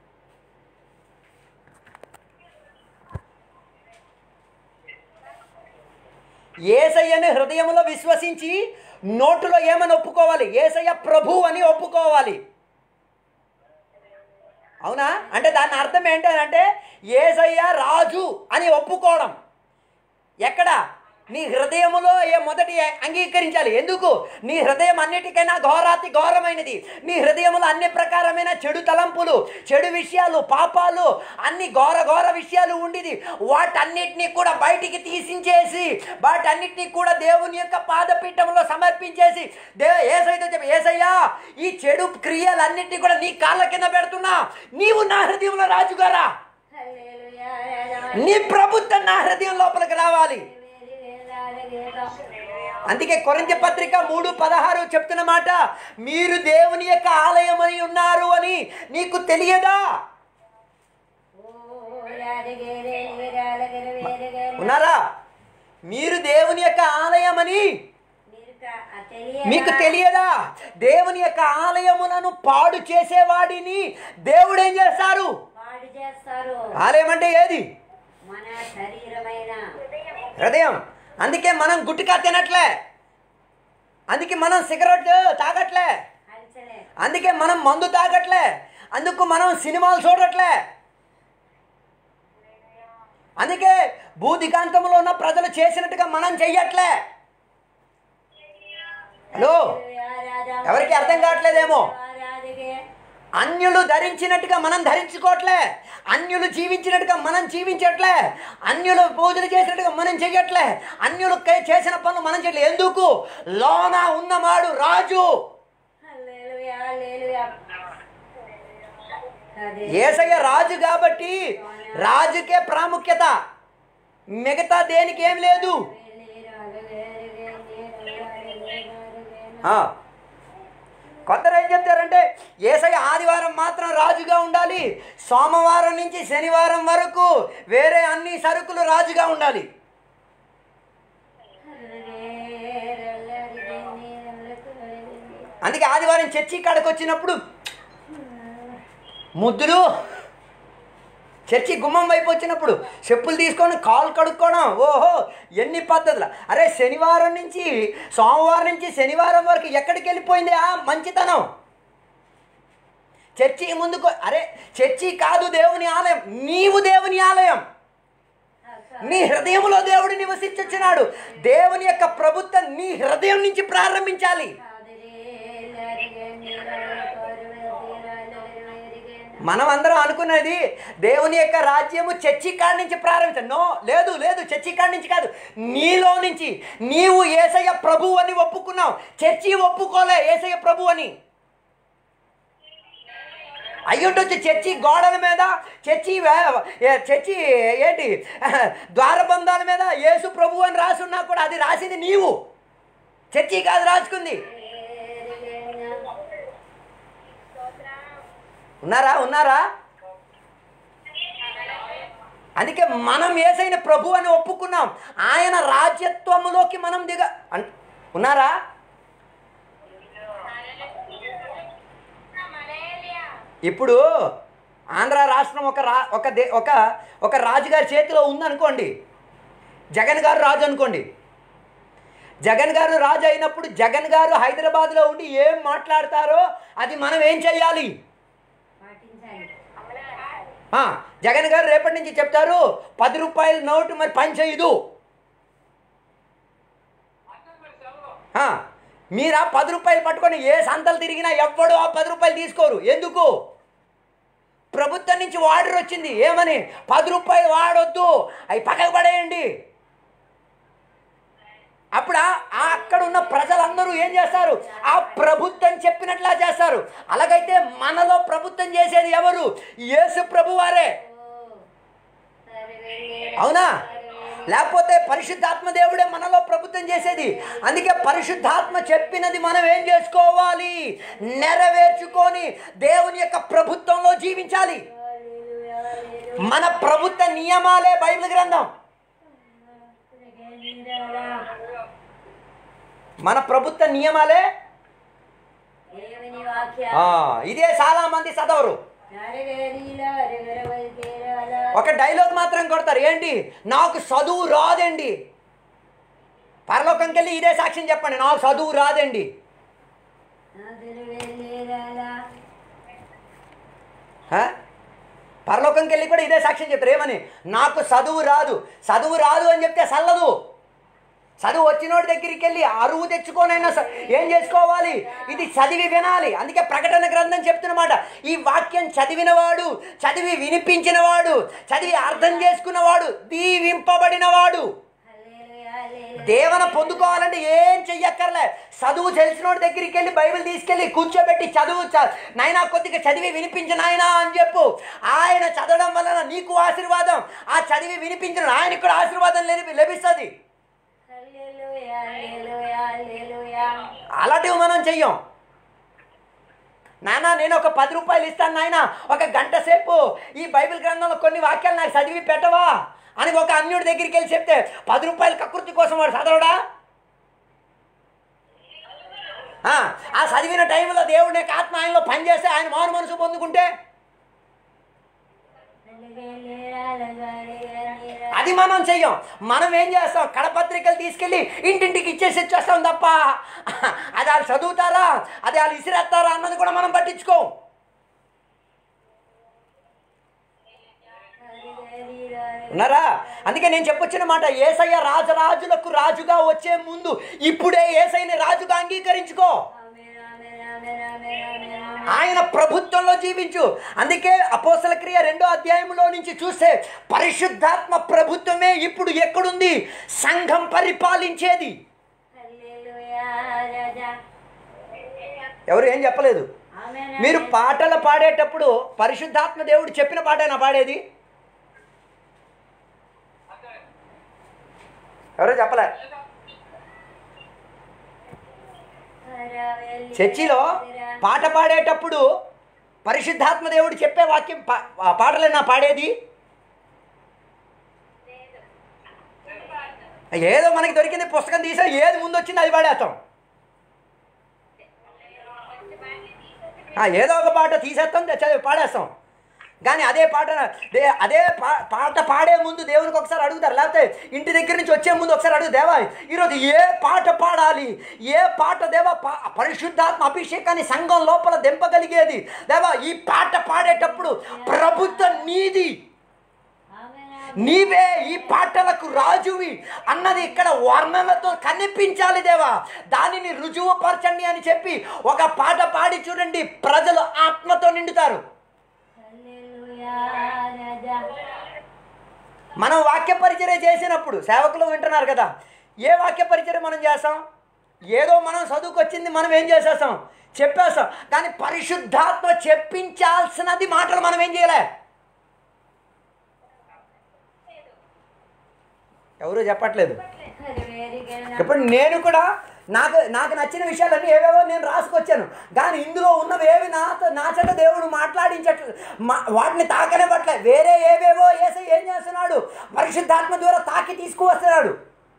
Speaker 2: ఏసయ్యని హృదయంలో విశ్వసించి నోటులో ఏమని ఒప్పుకోవాలి ఏసయ్య ప్రభు అని ఒప్పుకోవాలి అవునా అంటే దాని అర్థం ఏంటంటే ఏసయ్య రాజు అని ఒప్పుకోవడం ఎక్కడ నీ హృదయములో ఏ మొదటి అంగీకరించాలి ఎందుకు నీ హృదయం అన్నిటికైనా ఘోరాతి ఘోరమైనది నీ హృదయములో అన్ని ప్రకారమైన చెడు తలంపులు చెడు విషయాలు పాపాలు అన్ని ఘోర ఘోర విషయాలు ఉండిది వాటన్నిటినీ కూడా బయటికి తీసించేసి వాటన్నిటినీ కూడా దేవుని యొక్క పాదపీఠంలో సమర్పించేసి దే ఏసైతే చెప్పి ఏసయ్యా ఈ చెడు క్రియలన్నిటినీ కూడా నీ కాళ్ళ కింద పెడుతున్నా నీవు నా హృదయంలో రాజుగారా
Speaker 1: హల్లెలూయా రాజా
Speaker 2: నీ ప్రభుత్వం నా హృదయం లోపలికి రావాలి అందుకే కొరింథీ పత్రిక మూడు పదహారు చెప్తున్న మాట మీరు దేవుని యొక్క ఆలయమై ఉన్నారు అని నీకు తెలియదా ఉన్నారా మీరు దేవుని యొక్క ఆలయమని మీకు తెలియదా దేవుని యొక్క ఆలయములను పాడు చేసేవాడిని దేవుడు ఏం చేస్తారు
Speaker 1: పాడు చేస్తారు
Speaker 2: ఆలయం అంటే ఏది
Speaker 1: మన శరీరమైన
Speaker 2: హృదయం అందుకే మనం గుట్టికా తినట్లే అందుకే మనం సిగరెట్ తాగట్లే
Speaker 1: హల్చలే
Speaker 2: అందుకే మనం మందు తాగట్లే అందుకు మనం సినిమాలు చూడట్లే అందుకే భూదిగాంతంలో ఉన్న ప్రజలు చేసినట్టుగా మనం చెయ్యట్లే హలో ఎవరికి అర్థం కావట్లేదేమో అన్యులు ధరించినట్టుగా మనం ధరించుకోవట్లే అన్యులు జీవించినట్టుగా మనం జీవించట్లే అన్యులు పూజలు చేసినట్టుగా మనం చెయ్యట్లే అన్యులు కే- చేసిన పనులు మనం చేయట్లే ఎందుకు లోన ఉన్నవాడు రాజు ఏసయ్య రాజు కాబట్టి రాజుకే ప్రాముఖ్యత మిగతా దేనికి ఏం లేదు ఆ. కొందరు ఏం చెప్తారంటే ఏసయ్య ఆదివారం మాత్రం రాజుగా ఉండాలి సోమవారం నుంచి శనివారం వరకు వేరే అన్ని సరుకులు రాజుగా ఉండాలి అందుకే ఆదివారం చర్చి కాడకు వచ్చినప్పుడు ముద్దులు చర్చి గుమ్మం వైపు వచ్చినప్పుడు చెప్పులు తీసుకొని కాలు కడుక్కోవడం ఓహో ఎన్ని పద్ధతులు అరే శనివారం నుంచి సోమవారం నుంచి శనివారం వరకు ఎక్కడికి వెళ్ళిపోయింది ఆ మంచితనం చర్చి ముందుకు అరే చర్చి కాదు దేవుని ఆలయం నీవు దేవుని ఆలయం నీ హృదయంలో దేవుడు నివసించుచున్నాడు దేవుని యొక్క ప్రభుత్వం నీ హృదయం నుంచి ప్రారంభించాలి మనం అందరం అనుకున్నది దేవుని యొక్క రాజ్యము చర్చి కాడి నుంచి ప్రారంభించాలి నో లేదు లేదు చర్చి కాడి నుంచి కాదు నీలో నుంచి నీవు ఏసయ్య ప్రభు అని ఒప్పుకున్నావు చర్చి ఒప్పుకోలే ఏసయ్య ప్రభు అని అయ్యుండొచ్చు చర్చి గోడల మీద చర్చి వే- ఏ- చర్చి ఏంటి ద్వారబంధాల మీద యేసు ప్రభు అని రాసి ఉన్నా కూడా అది రాసింది నీవు చర్చి కాదు రాసుకుంది ఉన్నారా ఉన్నారా అందుకే మనం ఏసైన ప్రభు అని ఒప్పుకున్నాం ఆయన రాజ్యత్వములోకి మనం దిగ అన్- ఉన్నారా ఇప్పుడు ఆంధ్ర రాష్ట్రం ఒక రా ఒక దే ఒక ఒక రాజుగారి చేతిలో ఉందనుకోండి జగన్ గారు రాజు అనుకోండి జగన్ గారు రాజు అయినప్పుడు జగన్ గారు హైదరాబాద్లో ఉండి ఏం మాట్లాడతారో అది మనం ఏం చెయ్యాలి
Speaker 1: పాటించాలి
Speaker 2: ఆ, జగన్ గారు రేపటి నుంచి చెప్తారు పది రూపాయల నోటు మరి పని చేయదు ఆ, మీరు ఆ పది రూపాయలు పట్టుకొని ఏ సంతలు తిరిగినా ఎవ్వడు ఆ పది రూపాయలు తీసుకోరు ఎందుకు ప్రభుత్వం నుంచి ఆర్డర్ వచ్చింది ఏమని పది రూపాయలు వాడొద్దు అవి పక్కకు పడేయండి అప్పుడు ఆ- ఆ అక్కడ ఉన్న ప్రజలందరూ ఏం చేస్తారు ఆ ప్రభుత్వం చెప్పినట్లా చేస్తారు అలాగైతే మనలో ప్రభుత్వం చేసేది ఎవరు యేసు ప్రభు వారే అవునా లేకపోతే పరిశుద్ధాత్మ దేవుడే మనలో ప్రభుత్వం చేసేది అందుకే పరిశుద్ధాత్మ చెప్పినది మనం ఏం చేసుకోవాలి నెరవేర్చుకొని దేవుని యొక్క ప్రభుత్వంలో చేయాలి మన ప్రభుత్వ నియమాలే బైబిల్ గ్రంథం మన ప్రభుత్వ నియమాలే
Speaker 1: దేవుని వాక్య
Speaker 2: ఆ, ఇదే చాలా మంది చదవరు ఒక డైలాగ్ మాత్రం కొడతారు ఏంటి నాకు చదువు రాదండి పరలోకంకి వెళ్ళి ఇదే సాక్ష్యం చెప్పండి నాకు చదువు రాదండి ఆ? పరలోకంకి వెళ్ళి కూడా ఇదే సాక్ష్యం చెప్తారు ఏమని నాకు చదువు రాదు చదువు రాదు అని చెప్తే చల్లదు చదువు వచ్చినోడి దగ్గరికి వెళ్ళి అరువు తెచ్చుకోనైనా స- ఏం చేసుకోవాలి ఇది చదివి వినాలి అందుకే ప్రకటన గ్రంథం చెప్తున్నమాట ఈ వాక్యం చదివినవాడు చదివి వినిపించినవాడు చదివి అర్థం చేసుకున్నవాడు దీవింపబడినవాడు దేవన పొందుకోవాలంటే ఏం చెయ్యక్కర్లే చదువు తెలిసినోడి దగ్గరికి వెళ్ళి బైబిల్ తీసుకెళ్ళి కూర్చోబెట్టి చదువు చ- నాయనా కొద్దిగా చదివి వినిపించు నాయనా అని చెప్పు ఆయన చదవడం వలన నీకు ఆశీర్వాదం ఆ చదివి వినిపించిన ఆయనకు కూడా ఆశీర్వాదం లెbi- లభిస్తుంది అలాంటివి మనం చెయ్యం నాన్న నేను ఒక పది రూపాయలు ఇస్తాను నాయన ఒక గంట సేపు ఈ బైబిల్ గ్రంథంలో కొన్ని వాక్యాలు నాకు చదివి పెట్టవా అని ఒక అన్యుడి దగ్గరికి వెళ్ళి చెప్తే పది రూపాయల కకృతి కోసం వాడు చదవడా ఆ, ఆ చదివిన టైంలో దేవుడి యొక్క ఆత్మ ఆయనలో పనిచేస్తే ఆయన మాను మనసు పొందుకుంటే అది మనం చెయ్యం మనం ఏం చేస్తాం కడపత్రికలు తీసుకెళ్ళి ఇంటింటికి ఇచ్చేసి ఇచ్చేస్తాం తప్ప అది వాళ్ళు చదువుతారా అది వాళ్ళు ఇసిరేస్తారా అన్నది కూడా మనం పట్టించుకోం ఉన్నారా అందుకే నేను చెప్పొచ్చిన మాట ఏసయ్య రాజరాజులకు రాజుగా వచ్చే ముందు ఇప్పుడే ఏసైని రాజుగా అంగీకరించుకో ఆయన ప్రభుత్వంలో జీవించు అందుకే అపోసల క్రియ రెండో అధ్యాయంలో నుంచి చూస్తే పరిశుద్ధాత్మ ప్రభుత్వమే ఇప్పుడు ఎక్కడుంది సంఘం పరిపాలించేది ఎవరు ఏం చెప్పలేదు మీరు పాటలు పాడేటప్పుడు పరిశుద్ధాత్మ దేవుడు చెప్పిన పాటేనా పాడేది ఎవరో చెప్పలే చర్చిలో పాట పాడేటప్పుడు పరిశుద్ధాత్మ దేవుడు చెప్పే వాక్యం పా- ఆ పాటలేనా పాడేది ఏదో మనకి దొరికింది పుస్తకం తీసా ఏది ముందు వచ్చింది అది పాడేస్తాం ఆ, ఏదో ఒక పాట తీసేస్తాం చదివి పాడేస్తాం కానీ అదే పాట దే- అదే పా- పాట పాడే ముందు దేవునికి ఒకసారి అడుగుతారు లేకపోతే ఇంటి దగ్గర నుంచి వచ్చే ముందు ఒకసారి అడుగు దేవా ఈరోజు ఏ పాట పాడాలి ఏ పాట దేవా పా- పరిశుద్ధాత్మ అభిషేకాన్ని సంఘం లోపల దింపగలిగేది దేవా ఈ పాట పాడేటప్పుడు ప్రభుత్వం నీది నీవే ఈ పాటలకు రాజువి అన్నది ఇక్కడ వర్ణనతో కనిపించాలి దేవా దానిని రుజువుపరచండి అని చెప్పి ఒక పాట పాడి చూడండి ప్రజలు ఆత్మతో నిండుతారు మనం వాక్య పరిచర్య చేసినప్పుడు సేవకులు వింటున్నారు కదా ఏ వాక్య పరిచర్య మనం చేస్తాం ఏదో మనం చదువుకొచ్చింది మనం ఏం చేసేస్తాం చెప్పేస్తాం కానీ పరిశుద్ధాత్మ చెప్పించాల్సినది మాటలు మనం ఏం చేయలే ఎవరు చెప్పట్లేదు ఇప్పుడు నేను కూడా నాకు నాకు నచ్చిన విషయాలన్నీ ఏవేవో నేను రాసుకొచ్చాను కానీ ఇందులో ఉన్నవి ఏవి నాతో నా చేత దేవుడు మాట్లాడించట్లేదు మా వాటిని తాకనే పట్లే వేరే ఏవేవో ఏసై ఏం చేస్తున్నాడు పరిశుద్ధాత్మ ద్వారా తాకి తీసుకువస్తున్నాడు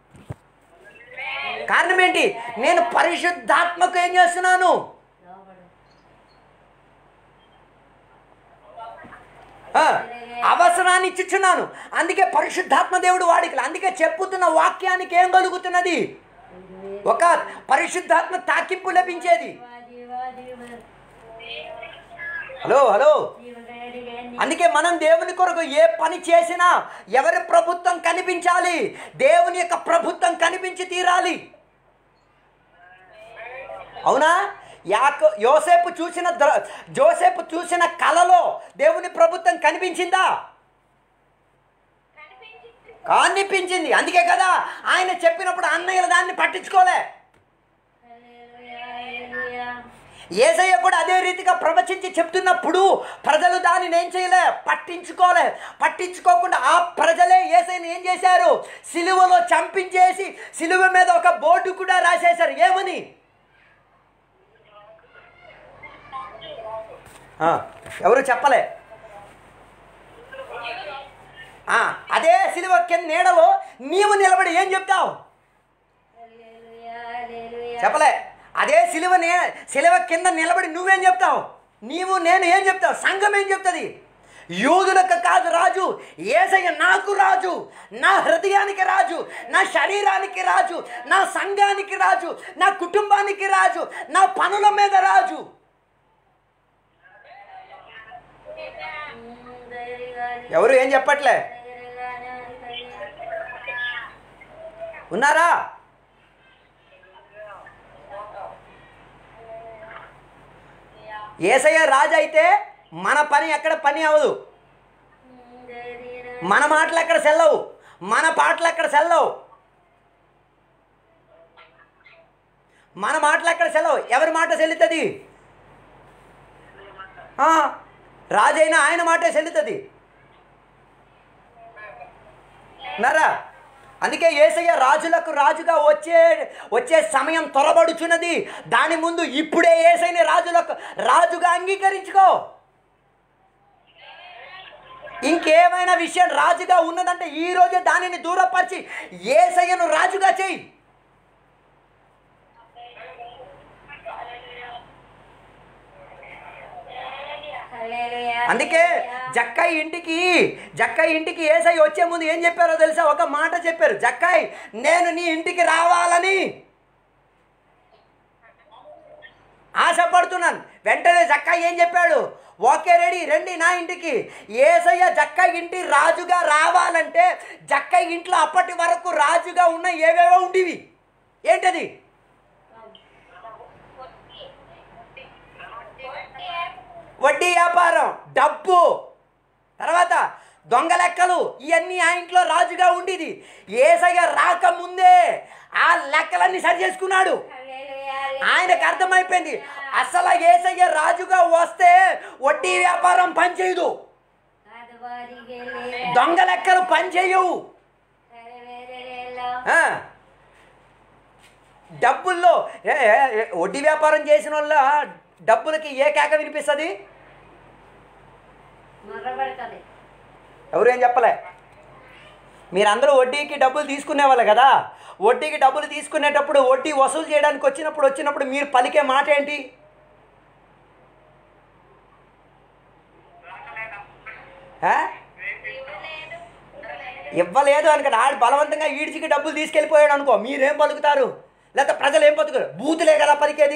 Speaker 2: కారణం ఏంటి నేను పరిశుద్ధాత్మకు ఏం చేస్తున్నాను ఆ, అవసరాన్ని ఇచ్చుచున్నాను అందుకే పరిశుద్ధాత్మ దేవుడు వాడికి అందుకే చెప్పుతున్న వాక్యానికి ఏం కలుగుతున్నది ఒక పరిశుద్ధాత్మ తాకింపు లభించేది హలో హలో అందుకే మనం దేవుని కొరకు ఏ పని చేసినా ఎవరి ప్రభుత్వం కనిపించాలి దేవుని యొక్క ప్రభుత్వం కనిపించి తీరాలి అవునా యాకో యోసేపు చూసిన ద్ర- జోసేపు చూసిన కలలో దేవుని ప్రభుత్వం కనిపించిందా కనిపించింది అందుకే కదా ఆయన చెప్పినప్పుడు అన్నయ్యలు దాన్ని పట్టించుకోలే ఏసయ్య కూడా అదే రీతిగా ప్రవచించి చెప్తున్నప్పుడు ప్రజలు దానిని ఏం చేయలే పట్టించుకోలే పట్టించుకోకుండా ఆ ప్రజలే ఏసైని ఏం చేశారు సిలువలో చంపించేసి సిలువ మీద ఒక బోర్డు కూడా రాసేశారు ఏమని ఆ, ఎవరు చెప్పలే ఆ, అదే సిలువ కింద నీడలో నీవు నిలబడి ఏం చెప్తావు
Speaker 1: హల్లెలూయా, హల్లెలూయా.
Speaker 2: చెప్పలే అదే సిలువ నే సిలువ కింద నిలబడి నువ్వేం చెప్తావు నీవు నేను ఏం చెప్తావు సంఘం ఏం చెప్తుంది యూదులకు కాదు రాజు ఏసయ్య నాకు రాజు నా హృదయానికి రాజు నా శరీరానికి రాజు నా సంఘానికి రాజు నా కుటుంబానికి రాజు నా పనుల మీద రాజు
Speaker 1: ఉమ్, ధైర్యంగా,
Speaker 2: ఎవరు ఏం చెప్పట్లే
Speaker 1: ధైర్యంగానే ఉంటుంది.
Speaker 2: ఉన్నారా ఏసయ్య రాజు అయితే మన పని ఎక్కడ పని అవ్వదు
Speaker 1: ఉమ్, ధైర్యంగా.
Speaker 2: మన మాటలు ఎక్కడ సెల్లవు మన పాటలు ఎక్కడ సెల్లవు మన మాటలు ఎక్కడ సెలవు ఎవరి మాట చెల్లుతుంది ఆ, రాజైనా ఆయన మాటే చెల్లుతుంది నరా అందుకే ఏసయ్య రాజులకు రాజుగా వచ్చే వచ్చే సమయం త్వరబడుచున్నది దాని ముందు ఇప్పుడే ఏసైని రాజులకు రాజుగా అంగీకరించుకో ఇంకేమైనా విషయం రాజుగా ఉన్నదంటే ఈ రోజే దానిని దూరపరిచి ఏసయ్యను రాజుగా చేయి
Speaker 1: హల్లెలూయా,
Speaker 2: అందుకే
Speaker 1: హల్లెలూయా.
Speaker 2: జక్కయ్య ఇంటికి జక్కయ్య ఇంటికి ఏసై వచ్చే ముందు ఏం చెప్పారో తెలుసా ఒక మాట చెప్పారు జక్కయ్ నేను నీ ఇంటికి రావాలని ఆశపడుతున్నాను వెంటనే జక్కయ్య ఏం చెప్పాడు ఓకే రెడీ రండి నా ఇంటికి ఏసయ్య జక్కయ్య ఇంటి రాజుగా రావాలంటే జక్కయ్య ఇంట్లో అప్పటి వరకు రాజుగా ఉన్న ఏవేవో ఉండేవి ఏంటది వడ్డీ వ్యాపారం డబ్బు తర్వాత దొంగ లెక్కలు ఇవన్నీ ఆ ఇంట్లో రాజుగా ఉండేది ఏసయ్య రాకముందే ఆ లెక్కలన్నీ సరి చేసుకున్నాడు
Speaker 1: హల్లెలూయా,
Speaker 2: ఆయనకు అర్థమైపోయింది అసలు ఏసయ్య రాజుగా వస్తే వడ్డీ వ్యాపారం పనిచేయదు
Speaker 1: కాదు వారికి లేదా.
Speaker 2: దొంగ లెక్కలు పనిచేయవు
Speaker 1: హల్లెలూయా.
Speaker 2: ఆ. డబ్బుల్లో ఏ, ఏ, ఏ, వడ్డీ వ్యాపారం చేసిన వాళ్ళ డబ్బులకి ఏ కేక వినిపిస్తుంది
Speaker 1: మొర్రబడుతుంది
Speaker 2: ఎవరు ఏం చెప్పలే మీరందరూ వడ్డీకి డబ్బులు తీసుకునేవాళ్ళు కదా వడ్డీకి డబ్బులు తీసుకునేటప్పుడు వడ్డీ వసూలు చేయడానికి వచ్చినప్పుడు వచ్చినప్పుడు మీరు పలికే మాట ఏంటి ఆ? ఇవ్వలేదు అనుకో ఆడు బలవంతంగా ఈడ్చికి డబ్బులు తీసుకెళ్ళిపోయాడు అనుకో మీరేం పలుకుతారు లేకపోతే ప్రజలు ఏం పలుకుతారు బూతులే కదా పలికేది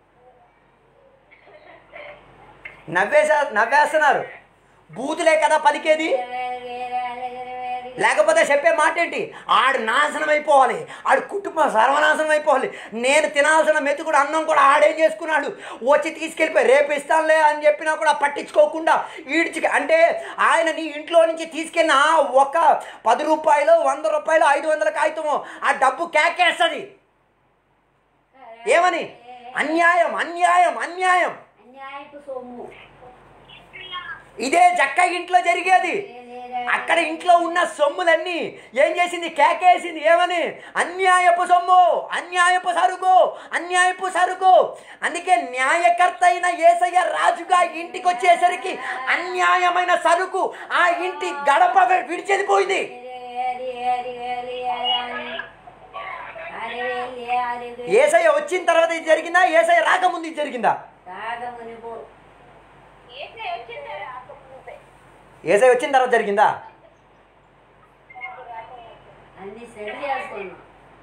Speaker 2: నవ్వేసా నవ్వేస్తున్నారు బూతులే కదా పలికేది లేకపోతే చెప్పే మాట ఏంటి ఆడు నాశనం అయిపోవాలి ఆడు కుటుంబం సర్వనాశనం అయిపోవాలి నేను తినాల్సిన మెతుకుడు అన్నం కూడా ఆడేం చేసుకున్నాడు వచ్చి తీసుకెళ్ళిపోయి రేపు ఇస్తానులే అని చెప్పినా కూడా పట్టించుకోకుండా ఈడ్చికి అంటే ఆయన నీ ఇంట్లో నుంచి తీసుకెళ్ళిన ఆ ఒక పది రూపాయలు వంద రూపాయలు ఐదు వందల కాగితము ఆ డబ్బు కేకేస్తుంది ఏమని అన్యాయం అన్యాయం అన్యాయం
Speaker 1: అన్యాయపు సొమ్ము
Speaker 2: ఇదే జక్క ఇంట్లో జరిగేది అక్కడ ఇంట్లో ఉన్న సొమ్ములన్నీ ఏం చేసింది కేకేసింది ఏమని అన్యాయపు సొమ్ము అన్యాయపు సరుకు అన్యాయపు సరుకు అందుకే న్యాయకర్త అయిన ఏసయ్య రాజుగా ఇంటికి వచ్చేసరికి అన్యాయమైన సరుకు ఆ ఇంటి గడప విడిచెదిపోయింది ఏసయ్య వచ్చిన తర్వాత ఇది జరిగిందా ఏసయ్య రాకముందు ఇది జరిగిందా
Speaker 3: ఏసే వచ్చిందా రాకముందే
Speaker 2: ఏసయ్య వచ్చిన తర్వాత జరిగిందా
Speaker 1: అన్ని సెట్ చేసుకున్నాం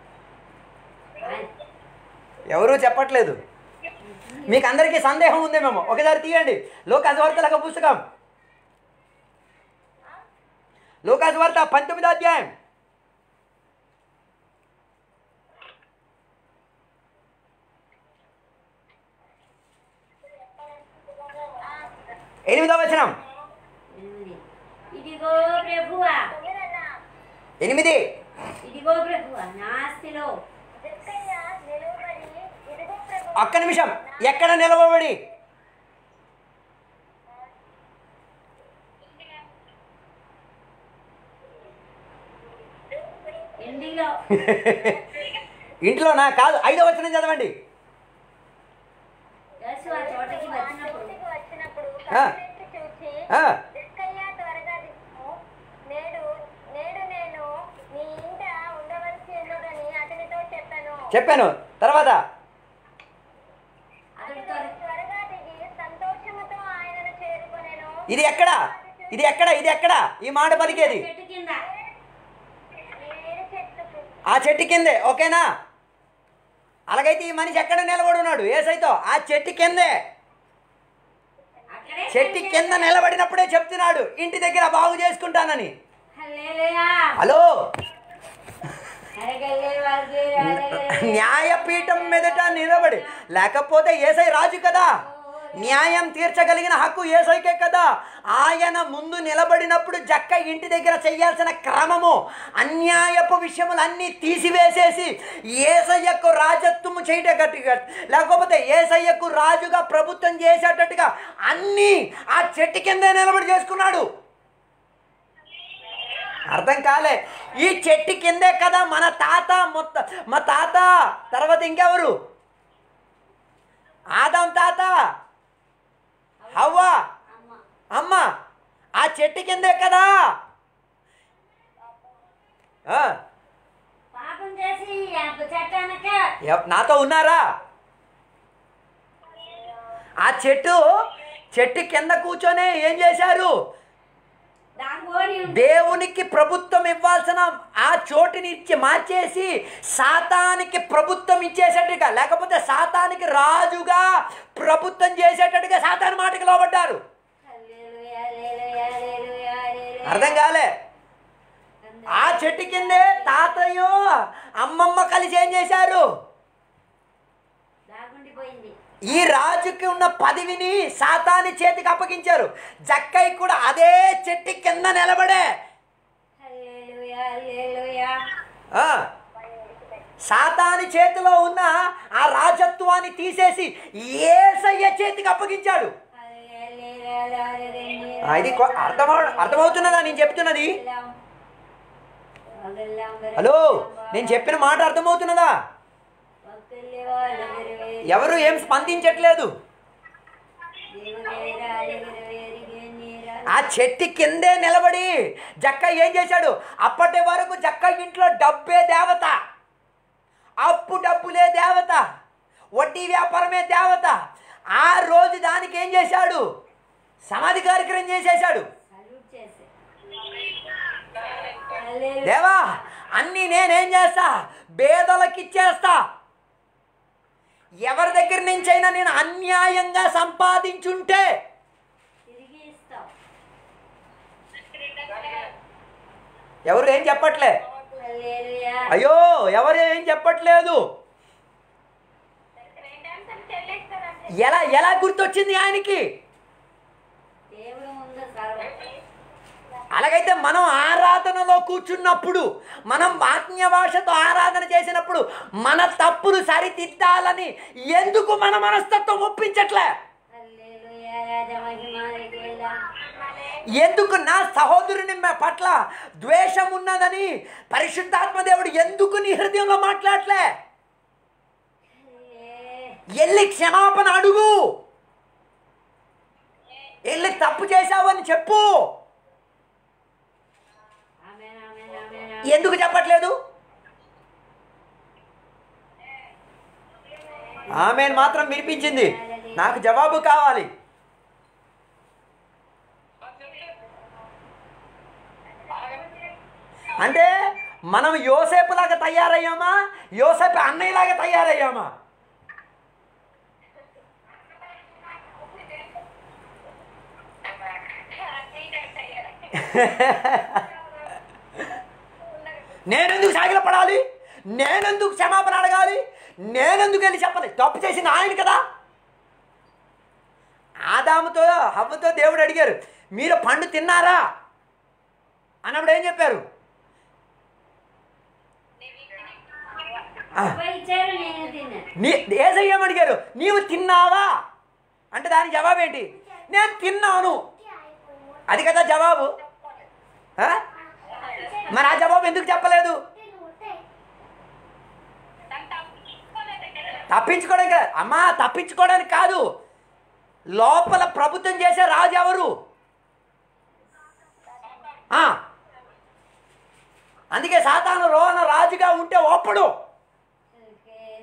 Speaker 2: ఎవరూ చెప్పట్లేదు మీకు అందరికీ సందేహం ఉందేమేమో ఒకసారి తీయండి లోకాసు వార్తలకు పుస్తకం లోకాసు వార్త పంతొమ్మిదో అధ్యాయం ఎనిమిదో వచనం
Speaker 1: ఎనిమిది. ఇదిగో ప్రభువా
Speaker 3: తొమ్మిదన్నా
Speaker 2: ఎనిమిది
Speaker 1: ఇదిగో ప్రభువా నా ఆస్తిలో
Speaker 3: జిక్కయ్య నిలువబడి ఇదిగో ప్రభు
Speaker 2: ఒక్క నిమిషం ఎక్కడ నిలవబడి
Speaker 1: ఇంటిలో
Speaker 2: ఇంట్లో నా కాదు ఐదో వచనం చదవండి
Speaker 1: యేసు ఆ చోటకి వచ్చినప్పుడు
Speaker 3: ఇంటికి వచ్చినప్పుడు
Speaker 2: ఆ.
Speaker 3: కన్నెత్తి చూచి
Speaker 2: ఆ,
Speaker 3: జిక్కయ్య త్వరగా దిక్కు
Speaker 2: చెప్పాను తర్వాత
Speaker 1: అతడు త్వర-
Speaker 3: త్వరగా దిగి సంతోషముతో ఆయనను చేరుకొనెను
Speaker 2: ఇది ఎక్కడ ఇది ఎక్కడ ఇది ఎక్కడ ఈ మాట పలికేది
Speaker 1: చెట్టు కింద
Speaker 3: ఏడు చెట్లకు
Speaker 2: ఆ చెట్టు కిందే ఓకేనా అలాగైతే ఈ మనిషి ఎక్కడ నిలబడి ఉన్నాడు ఏసైతో ఆ చెట్టు కిందే
Speaker 1: అక్కడే
Speaker 2: చెట్టు కింద నిలబడినప్పుడే చెప్తున్నాడు ఇంటి దగ్గర బాగు చేసుకుంటానని
Speaker 1: హల్లెలూయా.
Speaker 2: హలో
Speaker 1: అరగలే వాళ్ళకి అరగలే.
Speaker 2: న్యాయపీఠం మీదట నిలబడి లేకపోతే ఏసై రాజు కదా న్యాయం తీర్చగలిగిన హక్కు ఏసైకే కదా ఆయన ముందు నిలబడినప్పుడు జక్క ఇంటి దగ్గర చేయాల్సిన క్రమము అన్యాయపు విషయములన్నీ తీసివేసేసి ఏసయ్యకు రాజత్వము చేయటట్టుగా లేకపోతే ఏసయ్యకు రాజుగా ప్రభుత్వం చేసేటట్టుగా అన్నీ ఆ చెట్టు కిందే నిలబడి చేసుకున్నాడు అర్థం కాలే ఈ చెట్టు కిందే కదా మన తాత మొత్త మా తాత తర్వాత ఇంకెవరు ఆదాం తాత హవ్వ
Speaker 1: అమ్మ
Speaker 2: అమ్మ ఆ చెట్టు కిందే కదా ఆ,
Speaker 1: పాపం చేసి చెట్టనక
Speaker 2: ఎవ్- నాతో ఉన్నారా ఆ చెట్టు చెట్టు కింద కూర్చొని ఏం చేశారు
Speaker 1: దాని ఓడి ఉంది.
Speaker 2: దేవునికి ప్రభుత్వం ఇవ్వాల్సిన ఆ చోటుని ఇచ్చి మార్చేసి సాతానికి ప్రభుత్వం ఇచ్చేసేట్టుగా లేకపోతే సాతానికి రాజుగా ప్రభుత్వం చేసేటట్టుగా సాతాను మాటకి లోబడ్డారు
Speaker 1: హల్లెలూయా, హల్లెలూయా, హల్లెలూయా, హల్లెలూయా.
Speaker 2: అర్థం కాలే ఆ చెట్టు కిందే తాతయ్య అమ్మమ్మ కలిసి ఏం చేశారు
Speaker 1: దాగుండిపోయింది
Speaker 2: ఈ రాజుకి ఉన్న పదవిని సాతాని చేతికి అప్పగించారు జక్కయ్య కూడా అదే చెట్టు కింద నిలబడే
Speaker 1: హల్లెలూయా, హల్లెలూయా.
Speaker 2: ఆ, సాతాని చేతిలో ఉన్న ఆ రాజత్వాన్ని తీసేసి ఏసయ్య చేతికి అప్పగించాడు
Speaker 1: హల్లెలూయా, హల్లెలూయా.
Speaker 2: ఆ, ఇది కొ- అర్థమవ అర్థమవుతున్నదా నేను చెప్తున్నది హలో నేను చెప్పిన మాట అర్థమవుతున్నదా ఎవరు ఏం స్పందించట్లేదు ఆ చెట్టు కిందే నిలబడి జక్క ఏం చేశాడు అప్పటి వరకు జక్క ఇంట్లో డబ్బే దేవత అప్పు డబ్బులే దేవత వడ్డీ వ్యాపారమే దేవత ఆ రోజు దానికి ఏం చేశాడు సమాధి కార్యక్రమం చేసేశాడు దేవా అన్నీ నేనేం చేస్తా బేదలకు ఇచ్చేస్తా ఎవరి దగ్గర నుంచైనా నేను అన్యాయంగా సంపాదించుంటే
Speaker 1: తిరిగి ఇస్తావు
Speaker 2: ఎవరు ఏం చెప్పట్లే
Speaker 1: హల్లెలూయా.
Speaker 2: అయ్యో ఎవరు ఏం చెప్పట్లేదు ఎలా ఎలా గుర్తొచ్చింది ఆయనకి
Speaker 1: దేవుడు ముందు సర్వం
Speaker 2: అలాగైతే మనం ఆరాధనలో కూర్చున్నప్పుడు మనం ఆత్మీయ భాషతో ఆరాధన చేసినప్పుడు మన తప్పులు సరిదిద్దాలని ఎందుకు మన మనస్తత్వం ఒప్పించట్లే
Speaker 1: హల్లెలూయా, రాజమహిమానికేలా.
Speaker 2: ఎందుకు నా సహోదరుని మ- పట్ల ద్వేషం ఉన్నదని పరిశుద్ధాత్మ దేవుడు ఎందుకు నీ హృదయంలో మాట్లాడలే
Speaker 1: హల్లే.
Speaker 2: వెళ్ళి క్షమాపణ అడుగు వెళ్ళి తప్పు చేశావని చెప్పు
Speaker 1: ఆమేన్, ఆమేన్, ఆమేన్, ఆమేన్.
Speaker 2: ఎందుకు చెప్పట్లేదు ఆమె మాత్రం వినిపించింది నాకు జవాబు కావాలి అంటే మనం యోసేపులాగా తయారయ్యామా యోసేపు అన్నయ్యలాగా తయారయ్యామా నేనెందుకు సాగిలపడాలి నేనెందుకు క్షమాపణ అడగాలి నేనెందుకు వెళ్ళి చెప్పాలి తప్పు చేసింది ఆయన కదా ఆదాముతో హవ్వతో దేవుడు అడిగారు మీరు పండు తిన్నారా అన్నప్పుడు ఏం చెప్పారు ఆ,
Speaker 1: అబ్బాయి ఇచ్చారు నేను తిన్నా
Speaker 2: నీ ఏసయ్యం అడిగారు నీవు తిన్నావా అంటే దాని జవాబు ఏంటి నేను తిన్నాను అది కదా జవాబు ఆ? మరి ఆ జవాబు ఎందుకు చెప్పలేదు తప్పించుకోవడానికి కాదు. అమ్మా తప్పించుకోవడానికి కాదు లోపల ప్రభుత్వం చేసే రాజు ఎవరు ఆ. అందుకే సాతాను రోహన రాజుగా ఉంటే ఒప్పడు
Speaker 1: ఓకే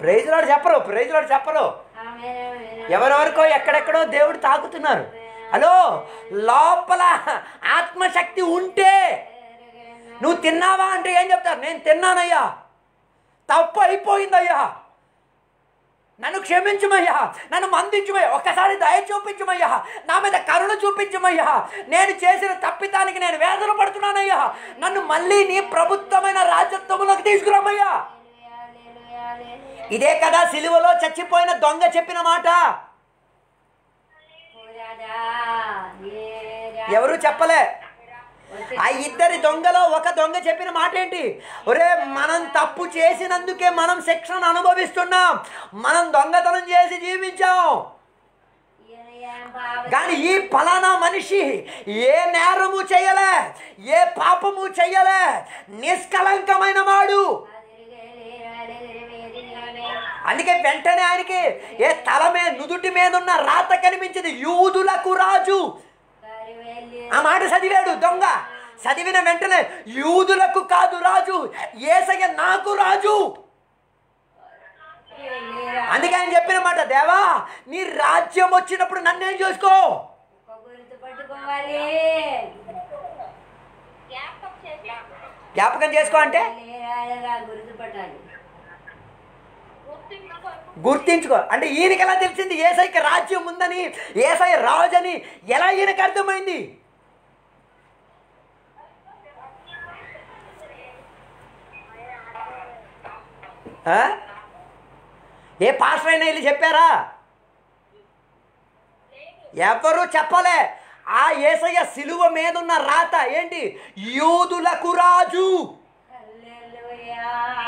Speaker 2: ప్రైజ్ లాడు చెప్పరు ప్రైజ్ లాడు చెప్పరు
Speaker 1: ఆమేన్, ఆమేన్.
Speaker 2: ఎవరెవరికో ఎక్కడెక్కడో దేవుడు తాకుతున్నారు హలో లోపల ఆత్మశక్తి ఉంటే నువ్వు తిన్నావా అంటే ఏం చెప్తారు నేను తిన్నానయ్యా తప్పు అయిపోయిందయ్యా నన్ను క్షమించమయ్యా నన్ను మందించమయ్యా ఒక్కసారి దయ చూపించమయ్యా నా మీద కరుణ చూపించమయ్యా నేను చేసిన తప్పితానికి నేను వేదన పడుతున్నానయ్యా నన్ను మళ్ళీ నీ ప్రభుత్వమైన రాజ్యత్వములోకి తీసుకురామయ్యా
Speaker 1: హల్లెలూయా, హల్లెలూయా.
Speaker 2: ఇదే కదా సిలువలో చచ్చిపోయిన దొంగ చెప్పిన మాట
Speaker 1: పురాదా, ఏరా.
Speaker 2: ఎవరు చెప్పలే
Speaker 1: వచ్చే-
Speaker 2: ఆ ఇద్దరి దొంగలో ఒక దొంగ చెప్పిన మాట ఏంటి ఒరే మనం తప్పు చేసినందుకే మనం శిక్షను అనుభవిస్తున్నాం మనం దొంగతనం చేసి జీవించాం
Speaker 1: ఈయన ఏం పాపం
Speaker 2: కానీ ఈ ఫలానా మనిషి ఏ నేరము చేయలే ఏ పాపము చేయలే నిష్కలంకమైన వాడు అందుకే వెంటనే ఆయనకి ఏ తల మీద నుదుటి మీద ఉన్న రాత కనిపించింది యూదులకు రాజు ఆ మాట చదివాడు దొంగ చదివిన వెంటనే యూదులకు కాదు రాజు ఏసయ్య నాకు రాజు అందుకే ఆయన చెప్పిన మాట దేవా నీ రాజ్యం వచ్చినప్పుడు నన్నేం చూసుకో
Speaker 1: గుర్తు పట్టుకోవాలి
Speaker 3: జ్ఞాపకం చేసి
Speaker 2: జ్ఞాపకం చేసుకో అంటే
Speaker 1: లేరాడగా గుర్తుపట్టాలి
Speaker 3: గుర్తింపు
Speaker 2: గుర్తించుకో అంటే ఈయనకి ఎలా తెలిసింది ఏసైకి రాజ్యం ఉందని ఏసై రాజు అని ఎలా ఈయనకి అర్థమైంది ఆ? ఏ పాస్టర్ అయినా వెళ్ళి చెప్పారా ఎవరు చెప్పలే ఆ ఏసయ్య సిలువ మీద ఉన్న రాత ఏంటి యూదులకు రాజు
Speaker 1: హల్లెలూయా.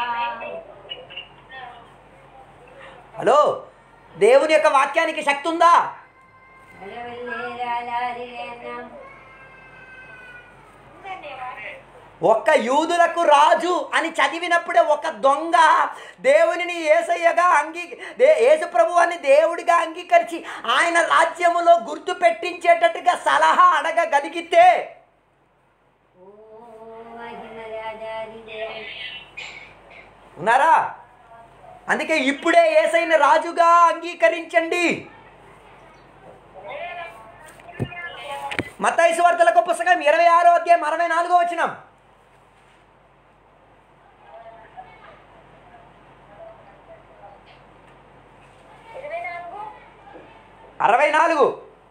Speaker 2: హలో దేవుని యొక్క వాక్యానికి శక్తి ఉందా
Speaker 1: హల్లెలూయా.
Speaker 3: ఉందండి వాక్యం.
Speaker 2: ఒక్క యూదులకు రాజు అని చదివినప్పుడే ఒక దొంగ దేవునిని ఏసయ్యగా అంగీ దే- యేసు ప్రభు అని దేవుడిగా అంగీకరించి ఆయన రాజ్యములో గుర్తు పెట్టించేటట్టుగా సలహా అడగగలిగితే
Speaker 1: ఓ మహిమ రాజాది దేవుడు.
Speaker 2: ఉన్నారా అందుకే ఇప్పుడే ఏసైన రాజుగా అంగీకరించండి మత్తయి వార్తలకు పుస్తకం ఇరవై ఆరో అధ్యాయం అరవై నాలుగో వచ్చినాం
Speaker 3: ఇరవై నాలుగు
Speaker 2: అరవై నాలుగు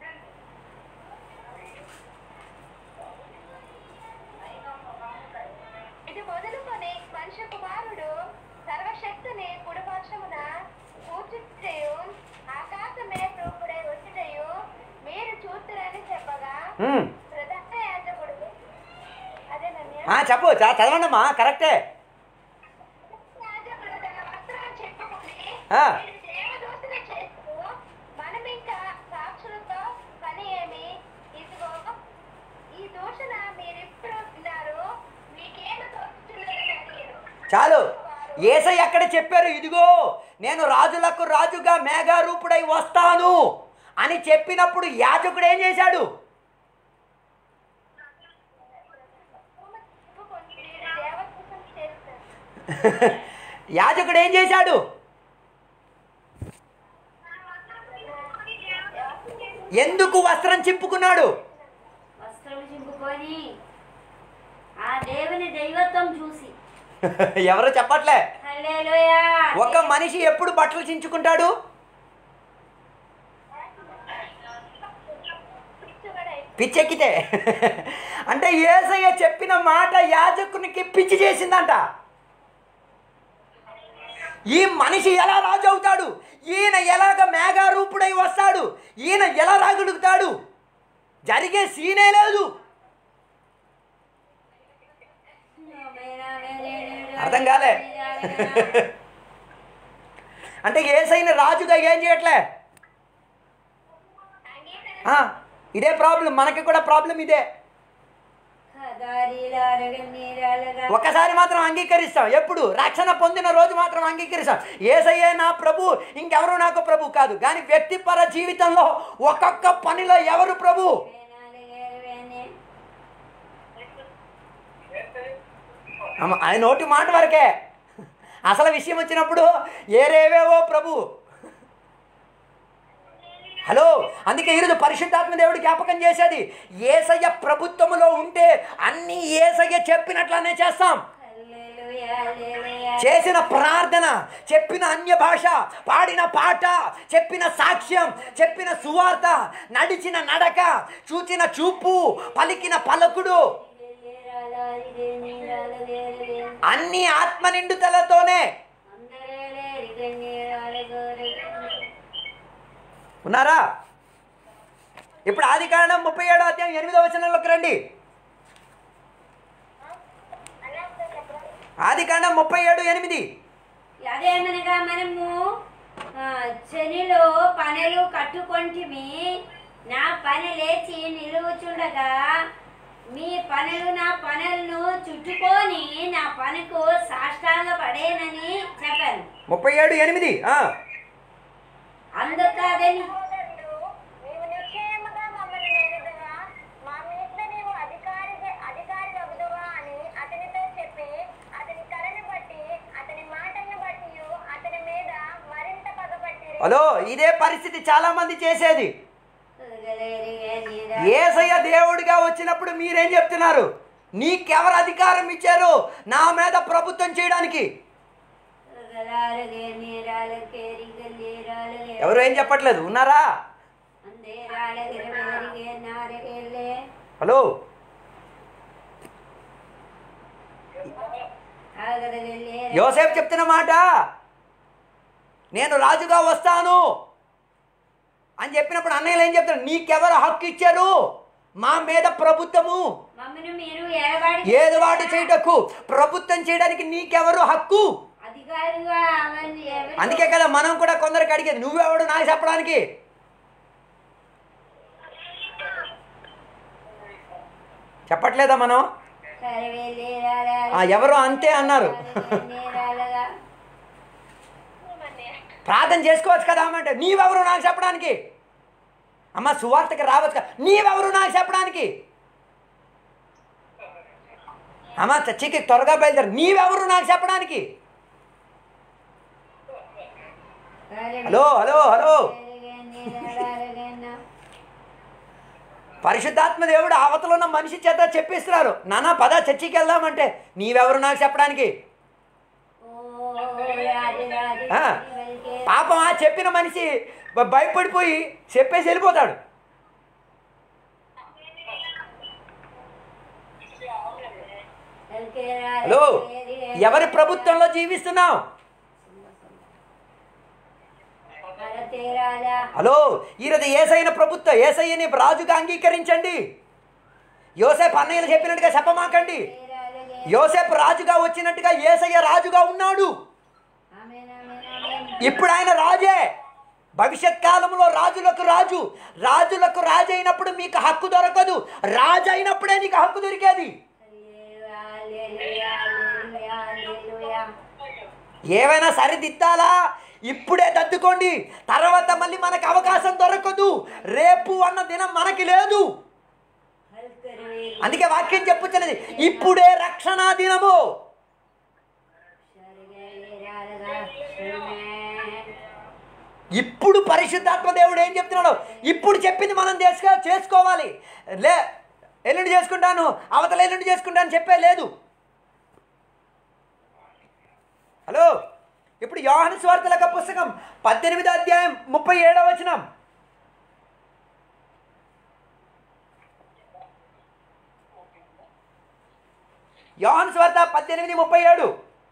Speaker 3: ఇది మొదలుకొని మనుష్య కుమారుడు సర్వశక్తిని కుడిపక్షమున కూర్చుటయు ఆకాశమే రూపుడై వచ్చుటయు మీరు చూస్తురని చెప్పగా
Speaker 2: ఉమ్.
Speaker 3: ప్రధాన యాజకుడు అదేనన్య
Speaker 2: ఆ, చెప్పు చ- చదవండమ్మా కరెక్టే
Speaker 3: యాజకుడు తన వస్త్రం చెప్పుకొని
Speaker 2: ఆ.
Speaker 3: మీరు దేవదూతలు చేస్తూ మనం ఇంకా సాక్షులతో పని ఏమి ఇదిగో ఈ దూషణ మీరెప్పుడు విన్నారు మీకేమి తోచుతున్నదని అడిగారు
Speaker 2: చాలు ఏసై అక్కడ చెప్పారు ఇదిగో నేను రాజులకు రాజుగా మేఘారూపుడై వస్తాను అని చెప్పినప్పుడు యాజకుడు ఏం చేశాడు
Speaker 3: ఒప్పుకొని మీరు దేవదూతలు చేస్తారు
Speaker 2: యాజకుడు ఏం చేశాడు ఎందుకు వస్త్రం చింపుకున్నాడు
Speaker 1: వస్త్రం చింపుకొని ఆ దేవుని దైవత్వం చూసి
Speaker 2: ఎవరు చెప్పట్లే
Speaker 1: హల్లెలూయా.
Speaker 2: ఒక మనిషి ఎప్పుడు బట్టలు చించుకుంటాడు పిచ్చెక్కితే అంటే ఏసయ్య చెప్పిన మాట యాజకునికి పిచ్చి చేసిందంట ఈ మనిషి ఎలా రాజు అవుతాడు ఈయన ఎలాగ మేఘారూపుడై వస్తాడు ఈయన ఎలా రాగలుగుతాడు జరిగే సీనే లేదు అర్థం కాలే అంటే ఏసైన రాజుగా ఏం చేయట్లే ఆ, ఇదే ప్రాబ్లం మనకి కూడా ప్రాబ్లం ఇదే ఒకసారి మాత్రం అంగీకరిస్తాం ఎప్పుడు రక్షణ పొందిన రోజు మాత్రం అంగీకరిస్తాం ఏసయ్యే నా ప్రభు ఇంకెవరు నాకు ప్రభు కాదు కానీ వ్యక్తిపర జీవితంలో ఒక్కొక్క పనిలో ఎవరు ప్రభు అమ్మ, ఆయన నోటి మాట వరకే అసలు విషయం వచ్చినప్పుడు ఏరేవేవో ప్రభు హలో అందుకే ఈరోజు పరిశుద్ధాత్మ దేవుడు జ్ఞాపకం చేసేది ఏసయ్య ప్రభుత్వములో ఉంటే అన్నీ ఏసయ్య చెప్పినట్లనే చేస్తాం
Speaker 1: హల్లెలూయా, హల్లెలూయా.
Speaker 2: చేసిన ప్రార్థన చెప్పిన అన్య భాష పాడిన పాట చెప్పిన సాక్ష్యం చెప్పిన సువార్త నడిచిన నడక చూచిన చూపు పలికిన పలుకుడు అన్ని ఆత్మ నిండుతలతోనే ఉన్నారా ఇప్పుడు ఆది కారణం ముప్పై ఏడో అధ్యాయం ఎనిమిదో వచనంలోకి రండి ఆది కాండం ముప్పై ఏడు ఎనిమిది
Speaker 1: అదేమనగా మనము ఆ, శనిలో పనులు కట్టుకొంటిమి నా పని లేచి నిలువుచుండగా మీ పనులు నా పనులను చుట్టుకొని నా పనుకు సాష్టాంగ పడేనని చెప్పాను
Speaker 2: ముప్పై ఏడు ఎనిమిది ఆ.
Speaker 1: అందుకదని
Speaker 3: సహోదరులు, నీవు నిశ్చయముగా మమ్మల్ని నేరుగా మా మీద నీవు అధికారి అధికారి వగుదువా అని అతనితో చెప్పి అతని కళను బట్టి అతని మాటలను బట్టి అతని మీద మరింత పగపట్టిరి
Speaker 2: హలో ఇదే పరిస్థితి చాలా మంది చేసేది ఏసయ్య దేవుడిగా వచ్చినప్పుడు మీరేం చెప్తున్నారు నీకెవరు అధికారం ఇచ్చారు నా మీద ప్రభుత్వం చేయడానికి ఎవరు ఏం చెప్పట్లేదు ఉన్నారా హలో యోసేపు చెప్తున్న మాట నేను రాజుగా వస్తాను అని చెప్పినప్పుడు అన్నయ్యలు ఏం చెప్తారు నీకెవరు హక్కు ఇచ్చారు మా మీద ప్రభుత్వము
Speaker 1: మమ్మల్ని మీరు ఎడబాడి
Speaker 2: ఏది వాటి చేయటకు ప్రభుత్వం చేయడానికి నీకెవరు హక్కు
Speaker 1: అధికారులుగా అవన్నీ ఎవరు-
Speaker 2: అందుకే కదా మనం కూడా కొందరికి అడిగేది నువ్వెవడు నాకు చెప్పడానికి చెప్పట్లేదా మనం
Speaker 1: కరివేలేరాలా,
Speaker 2: ఆ, ఎవరో అంతే అన్నారు
Speaker 1: నేరాలగా.
Speaker 2: ప్రార్థన చేసుకోవచ్చు కదా అమ్మ అంటే నీవెవరు నాకు చెప్పడానికి అమ్మ సువార్తకి రావచ్చు కదా నీవెవరు నాకు చెప్పడానికి అమ్మ చచ్చికి త్వరగా బయలుదేరు నీవెవరు నాకు చెప్పడానికి హలో హలో హలో
Speaker 1: నేరాలగా.
Speaker 2: పరిశుద్ధాత్మ దేవుడు అవతల ఉన్న మనిషి చేత చెప్పిస్తున్నారు నానా పద చర్చికి వెళ్దామంటే నీవెవరు నాకు చెప్పడానికి
Speaker 1: ఓ రాజు రాజు
Speaker 2: ఆ, పాపం ఆ చెప్పిన మనిషి బ- భయపడిపోయి చెప్పేసి వెళ్ళిపోతాడు హలో ఎవరి ప్రభుత్వంలో జీవిస్తున్నావు హలో ఈరోజు ఏసైన ప్రభుత్వం ఏసయ్యని రాజుగా అంగీకరించండి యోసేపు అన్నయ్యలు చెప్పినట్టుగా చెప్పమాకండి యోసేపు రాజుగా వచ్చినట్టుగా ఏసయ్య రాజుగా ఉన్నాడు ఇప్పుడు ఆయన రాజే భవిష్యత్ కాలంలో రాజులకు రాజు రాజులకు రాజు అయినప్పుడు మీకు హక్కు దొరకదు రాజు అయినప్పుడే నీకు హక్కు దొరికేది ఏమైనా సరిదిద్దాలా ఇప్పుడే దద్దుకోండి తర్వాత మళ్ళీ మనకు అవకాశం దొరకదు రేపు అన్న దినం మనకి లేదు అందుకే వాక్యం చెప్పుతున్నది ఇప్పుడే రక్షణ దినము ఇప్పుడు పరిశుద్ధాత్మ దేవుడు ఏం చెప్తున్నాడు ఇప్పుడు చెప్పింది మనం చేసుకో చేసుకోవాలి లే ఎల్లుండి చేసుకుంటాను అవతల ఎల్లుండి చేసుకుంటాను చెప్పే లేదు హలో ఇప్పుడు యోహాను స్వార్థలక పుస్తకం పద్దెనిమిదో అధ్యాయం ముప్పై ఏడవ వచనం యోహాను స్వార్థ పద్దెనిమిది ముప్పై ఏడు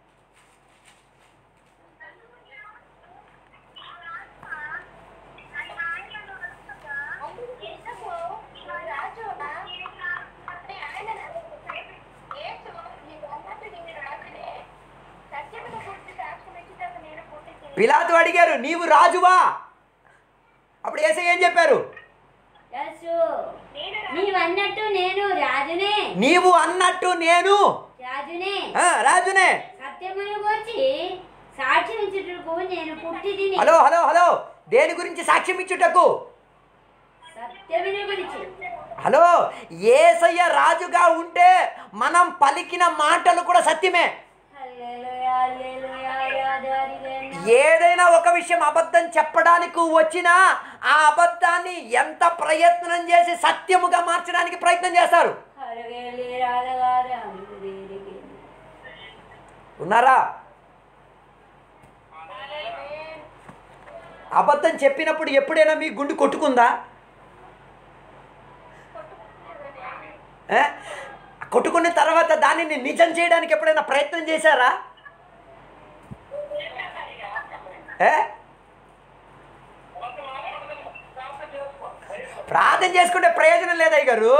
Speaker 2: పిలాతు అడిగారు నీవు రాజువా అప్పుడు ఏసై ఏం చెప్పారు
Speaker 1: యేసు, నీవన్నట్టు నేను రాజునే
Speaker 2: నీవు అన్నట్టు నేను
Speaker 1: రాజునే
Speaker 2: ఆ, రాజునే
Speaker 1: సత్యమును గురించి సాక్షి ఇచ్చుటకు నేను పుట్టి తిని
Speaker 2: హలో హలో హలో దేని గురించి సాక్ష్యం ఇచ్చుటకు
Speaker 1: సత్యమును గురించి
Speaker 2: హలో ఏసయ్య రాజుగా ఉంటే మనం పలికిన మాటలు కూడా సత్యమే
Speaker 1: హల్లెలూయా, హల్లెలూయా,
Speaker 2: ఏదైనా ఒక విషయం అబద్ధం చెప్పడానికి వచ్చినా ఆ అబద్ధాన్ని ఎంత ప్రయత్నం చేసి సత్యముగా మార్చడానికి ప్రయత్నం చేస్తారు
Speaker 1: అరగేలి రాలగారు అందరికి
Speaker 2: ఉన్నారా అబద్ధం చెప్పినప్పుడు ఎప్పుడైనా మీ గుండు కొట్టుకుందా ఏ? కొట్టుకున్న తర్వాత దానిని నిజం చేయడానికి ఎప్పుడైనా ప్రయత్నం చేశారా ఏ? ప్రార్థన చేసుకుంటే ప్రయోజనం లేదయ్య గారు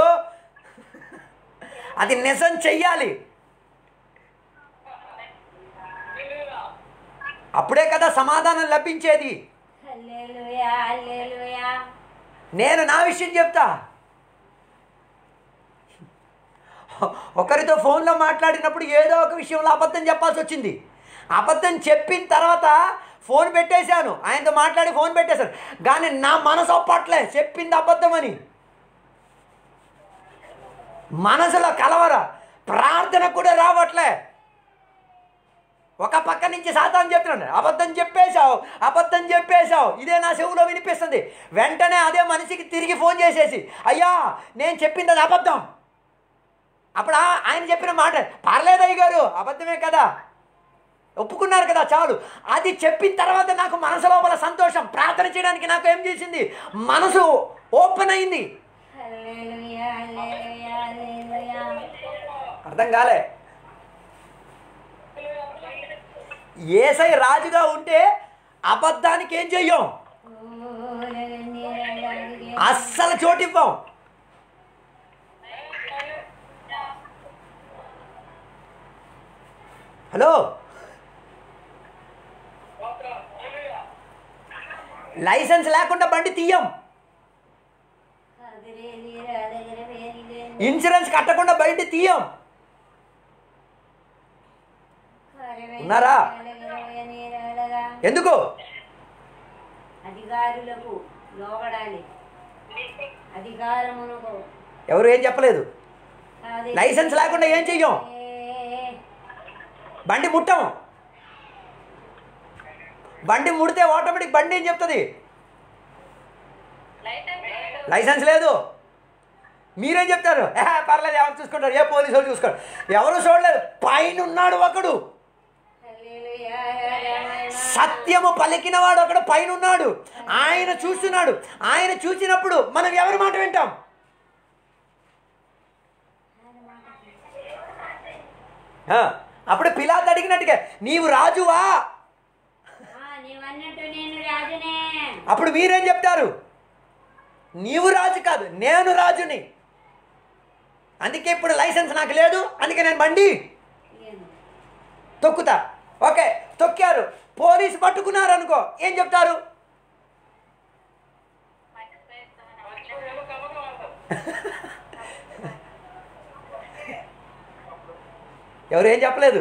Speaker 2: అది నిజం చెయ్యాలి అప్పుడే కదా సమాధానం లభించేది
Speaker 1: హల్లెలూయా హల్లెలూయా
Speaker 2: నేను నా విషయం చెప్తా ఒకరితో ఫోన్లో మాట్లాడినప్పుడు ఏదో ఒక విషయంలో అబద్ధం చెప్పాల్సి వచ్చింది అబద్ధం చెప్పిన తర్వాత ఫోన్ పెట్టేశాను ఆయనతో మాట్లాడి ఫోన్ పెట్టేశాను కానీ నా మనసు ఒప్పట్లే చెప్పింది అబద్ధం అని మనసులో కలవర ప్రార్థన కూడా రావట్లే ఒక పక్క నుంచి సాతాను చెప్తున్నాడు అబద్ధం చెప్పేశావు అబద్ధం చెప్పేశావు ఇదే నా చెవులో వినిపిస్తుంది వెంటనే అదే మనిషికి తిరిగి ఫోన్ చేసేసి అయ్యా నేను చెప్పింది అది అబద్ధం అప్పుడు ఆ- ఆయన చెప్పిన మాట పర్లేదయ్య గారు అబద్ధమే కదా ఒప్పుకున్నారు కదా చాలు అది చెప్పిన తర్వాత నాకు మనసు లోపల సంతోషం ప్రార్థన చేయడానికి నాకు ఏం చేసింది మనసు ఓపెన్ అయింది
Speaker 1: హల్లెలూయా హల్లెలూయా హల్లెలూయా
Speaker 2: అర్థం కాలే ఏసై రాజుగా ఉంటే అబద్ధానికి ఏం చెయ్యం
Speaker 1: ఓ లగని రాలగే
Speaker 2: అస్సలు చోటివ్వం హలో లైసెన్స్ లేకుండా బండి తీయం
Speaker 1: హగరేలి రాలగర వేరిగే
Speaker 2: ఇన్సూరెన్స్ కట్టకుండా బండి తీయం ఉన్నారా? ఎందుకు
Speaker 1: అధికారులకు లోబడాలి అధికారమునకు
Speaker 2: ఎవరు ఏం చెప్పలేదు లైసెన్స్ లేకుండా ఏం చెయ్యం బండి ముట్టం బండి ముడితే ఆటోమేటిక్ బండి ఏం చెప్తుంది లైసెన్స్ లేదు మీరేం చెప్తారు "ఏ, పర్లేదు ఎవరు చూసుకుంటారు ఏ పోలీసు వాళ్ళు చూసుకుంటారు ఎవరు చూడలేదు పైన ఉన్నాడు ఒకడు
Speaker 1: హల్లెలూయా రామ
Speaker 2: సత్యము పలికిన వాడు ఒకడు పైన ఉన్నాడు ఆయన చూస్తున్నాడు ఆయన చూసినప్పుడు మనం ఎవరి మాట వింటాం ఆ, అప్పుడు పిలాత్ అడిగినట్టుగా నీవు రాజువా
Speaker 1: ఆ, నీవన్నట్టు నేను రాజునే
Speaker 2: అప్పుడు మీరేం చెప్తారు నీవు రాజు కాదు నేను రాజుని అందుకే ఇప్పుడు లైసెన్స్ నాకు లేదు అందుకే నేను బండి
Speaker 1: లేదు.
Speaker 2: తొక్కుతా ఓకే తొక్కారు పోలీసు పట్టుకున్నారు అనుకో ఏం చెప్తారు ఎవరు ఏం చెప్పలేదు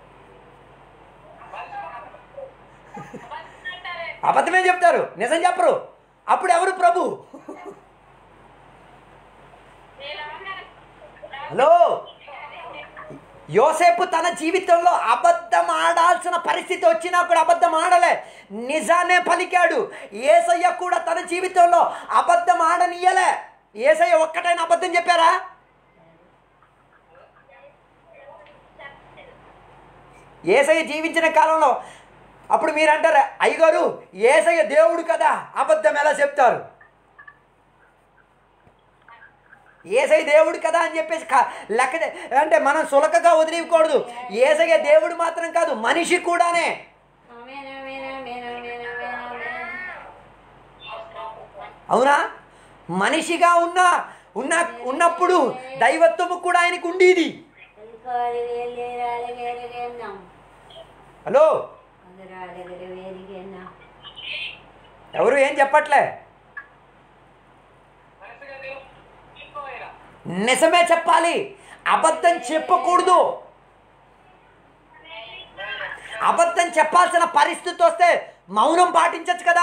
Speaker 2: అబద్ధమే చెప్తారు నిజం చెప్పరు అప్పుడు ఎవరు ప్రభు హలో యోసేపు తన జీవితంలో అబద్ధం ఆడాల్సిన పరిస్థితి వచ్చినా కూడా అబద్ధం ఆడలే నిజానే పలికాడు ఏసయ్య కూడా తన జీవితంలో అబద్ధం ఆడనియలే ఏసయ్య ఒక్కటైనా అబద్ధం చెప్పారా ఏసయ్య జీవించిన కాలంలో అప్పుడు మీరు అంటారు అయ్యగారు ఏసయ్య దేవుడు కదా అబద్ధం ఎలా చెప్తారు ఏసై దేవుడు కదా అని చెప్పేసి క- లెక్క అంటే మనం సులకగా వదిలేయకూడదు ఏసయ్య దేవుడు మాత్రం కాదు మనిషి కూడానే
Speaker 1: ఆమేన్, ఆమేన్, ఆమేన్, ఆమేన్, ఆమేన్, ఆమేన్.
Speaker 2: అవునా మనిషిగా ఉన్న ఉన్న ఉన్నప్పుడు దైవత్వము కూడా ఆయనకు ఉండేది
Speaker 1: అధికారి వేలి రాలగెరగెన్నాం.
Speaker 2: హలో
Speaker 1: అగరాలగెర వేరిగెన్నాం.
Speaker 2: ఎవరు ఏం చెప్పట్లే నిజమే చెప్పాలి అబద్ధం చెప్పకూడదు అబద్ధం చెప్పాల్సిన పరిస్థితి వస్తే మౌనం పాటించచ్చు కదా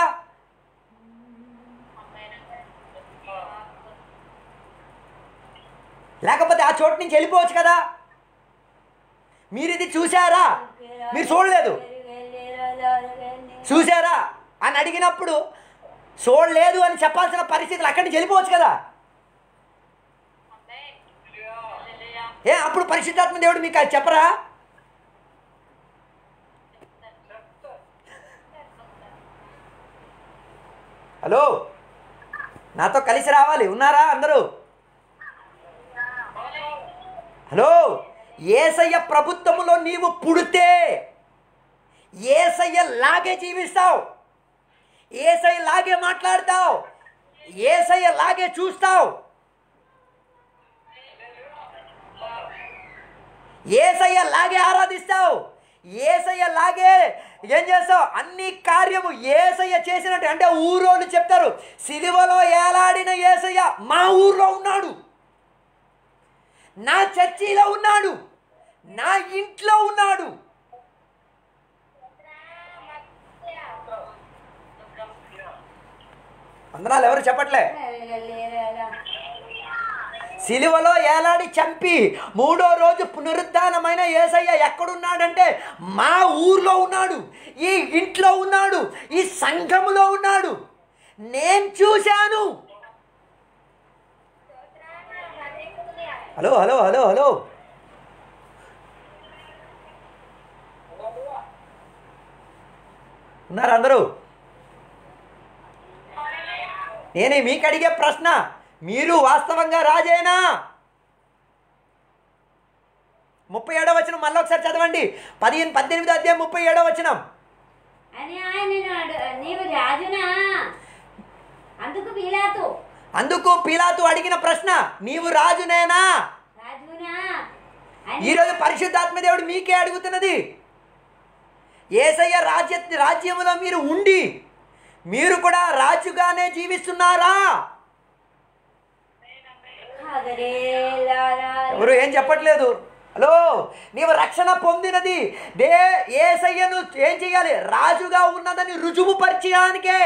Speaker 2: లేకపోతే ఆ చోటు నుంచి వెళ్ళిపోవచ్చు కదా మీరు ఇది చూసారా మీరు చూడలేదు
Speaker 1: వేరిగెల్లి రాలగెన్ని
Speaker 2: చూసారా అని అడిగినప్పుడు చూడలేదు అని చెప్పాల్సిన పరిస్థితులు అక్కడి నుంచి వెళ్ళిపోవచ్చు కదా ఏ అప్పుడు పరిశుద్ధాత్మ దేవుడు మీకు అది చెప్పరా హలో నాతో కలిసి రావాలి ఉన్నారా అందరూ హలో ఏసయ్య ప్రభుత్వములో నీవు పుడితే ఏసయ్య లాగే జీవిస్తావు ఏసయ్య లాగే మాట్లాడతావు ఏసయ్య లాగే చూస్తావు ఏసయ్య లాగే ఆరాధిస్తావు ఏసయ్య లాగే ఏం చేస్తావు అన్ని కార్యము ఏసయ్య చేసినట్టు అంటే ఊరోళ్ళు చెప్తారు సిలువలో ఏలాడిన ఏసయ్య మా ఊర్లో ఉన్నాడు నా చర్చిలో ఉన్నాడు నా ఇంట్లో ఉన్నాడు వందనాలు ఎవరు చెప్పట్లే సిలువలో ఏలాడి చంపి మూడో రోజు పునరుద్ధానమైన ఏసయ్య ఎక్కడున్నాడంటే మా ఊర్లో ఉన్నాడు ఈ ఇంట్లో ఉన్నాడు ఈ సంఘములో ఉన్నాడు నేను చూశాను హలో హలో హలో హలో ఉన్నారు అందరూ నేనే మీకు అడిగే ప్రశ్న మీరు వాస్తవంగా రాజేనా ముప్పై ఏడవ వచనం మళ్ళీ ఒకసారి చదవండి పదిహేను పద్దెనిమిది అధ్యాయం ముప్పై ఏడవ వచనం
Speaker 1: అని ఆయన అడు నీవు రాజునా అందుకు పీలాతు
Speaker 2: అందుకు పిలాతు అడిగిన ప్రశ్న నీవు రాజునేనా
Speaker 1: రాజునా అని
Speaker 2: ఈరోజు పరిశుద్ధాత్మ దేవుడు మీకే అడుగుతున్నది ఏసయ్య రాజ్య రాజ్యములో మీరు ఉండి మీరు కూడా రాజుగానే జీవిస్తున్నారా
Speaker 1: హగరేలారా.
Speaker 2: ఎవరు ఏం చెప్పట్లేదు హలో నీవు రక్షణ పొందినది దే ఏసయ్యను ఏం చేయాలి రాజుగా ఉన్నదని రుజువు పరిచయానికే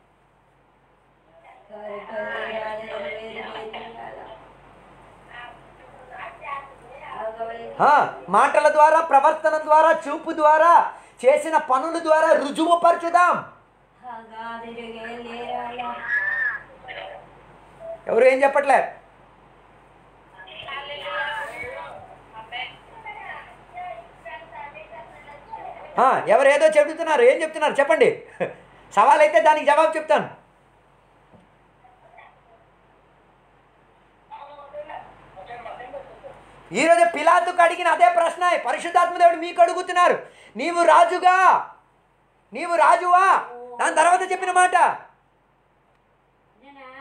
Speaker 2: ఆ, మాటల ద్వారా ప్రవర్తన ద్వారా చూపు ద్వారా చేసిన పనుల ద్వారా రుజువు పరచుదాం
Speaker 1: హగరేలారా.
Speaker 2: ఎవరు ఏం చెప్పట్లే ఆ, ఎవరు ఏదో చెబుతున్నారు ఏం చెప్తున్నారు చెప్పండి సవాల్ అయితే దానికి జవాబు చెప్తాను ఈరోజు పిలాతుకు అడిగిన అదే ప్రశ్న పరిశుద్ధాత్మ దేవుడు మీకు అడుగుతున్నారు నీవు రాజుగా నీవు రాజువా దాని తర్వాత చెప్పిన మాట
Speaker 1: నేనా?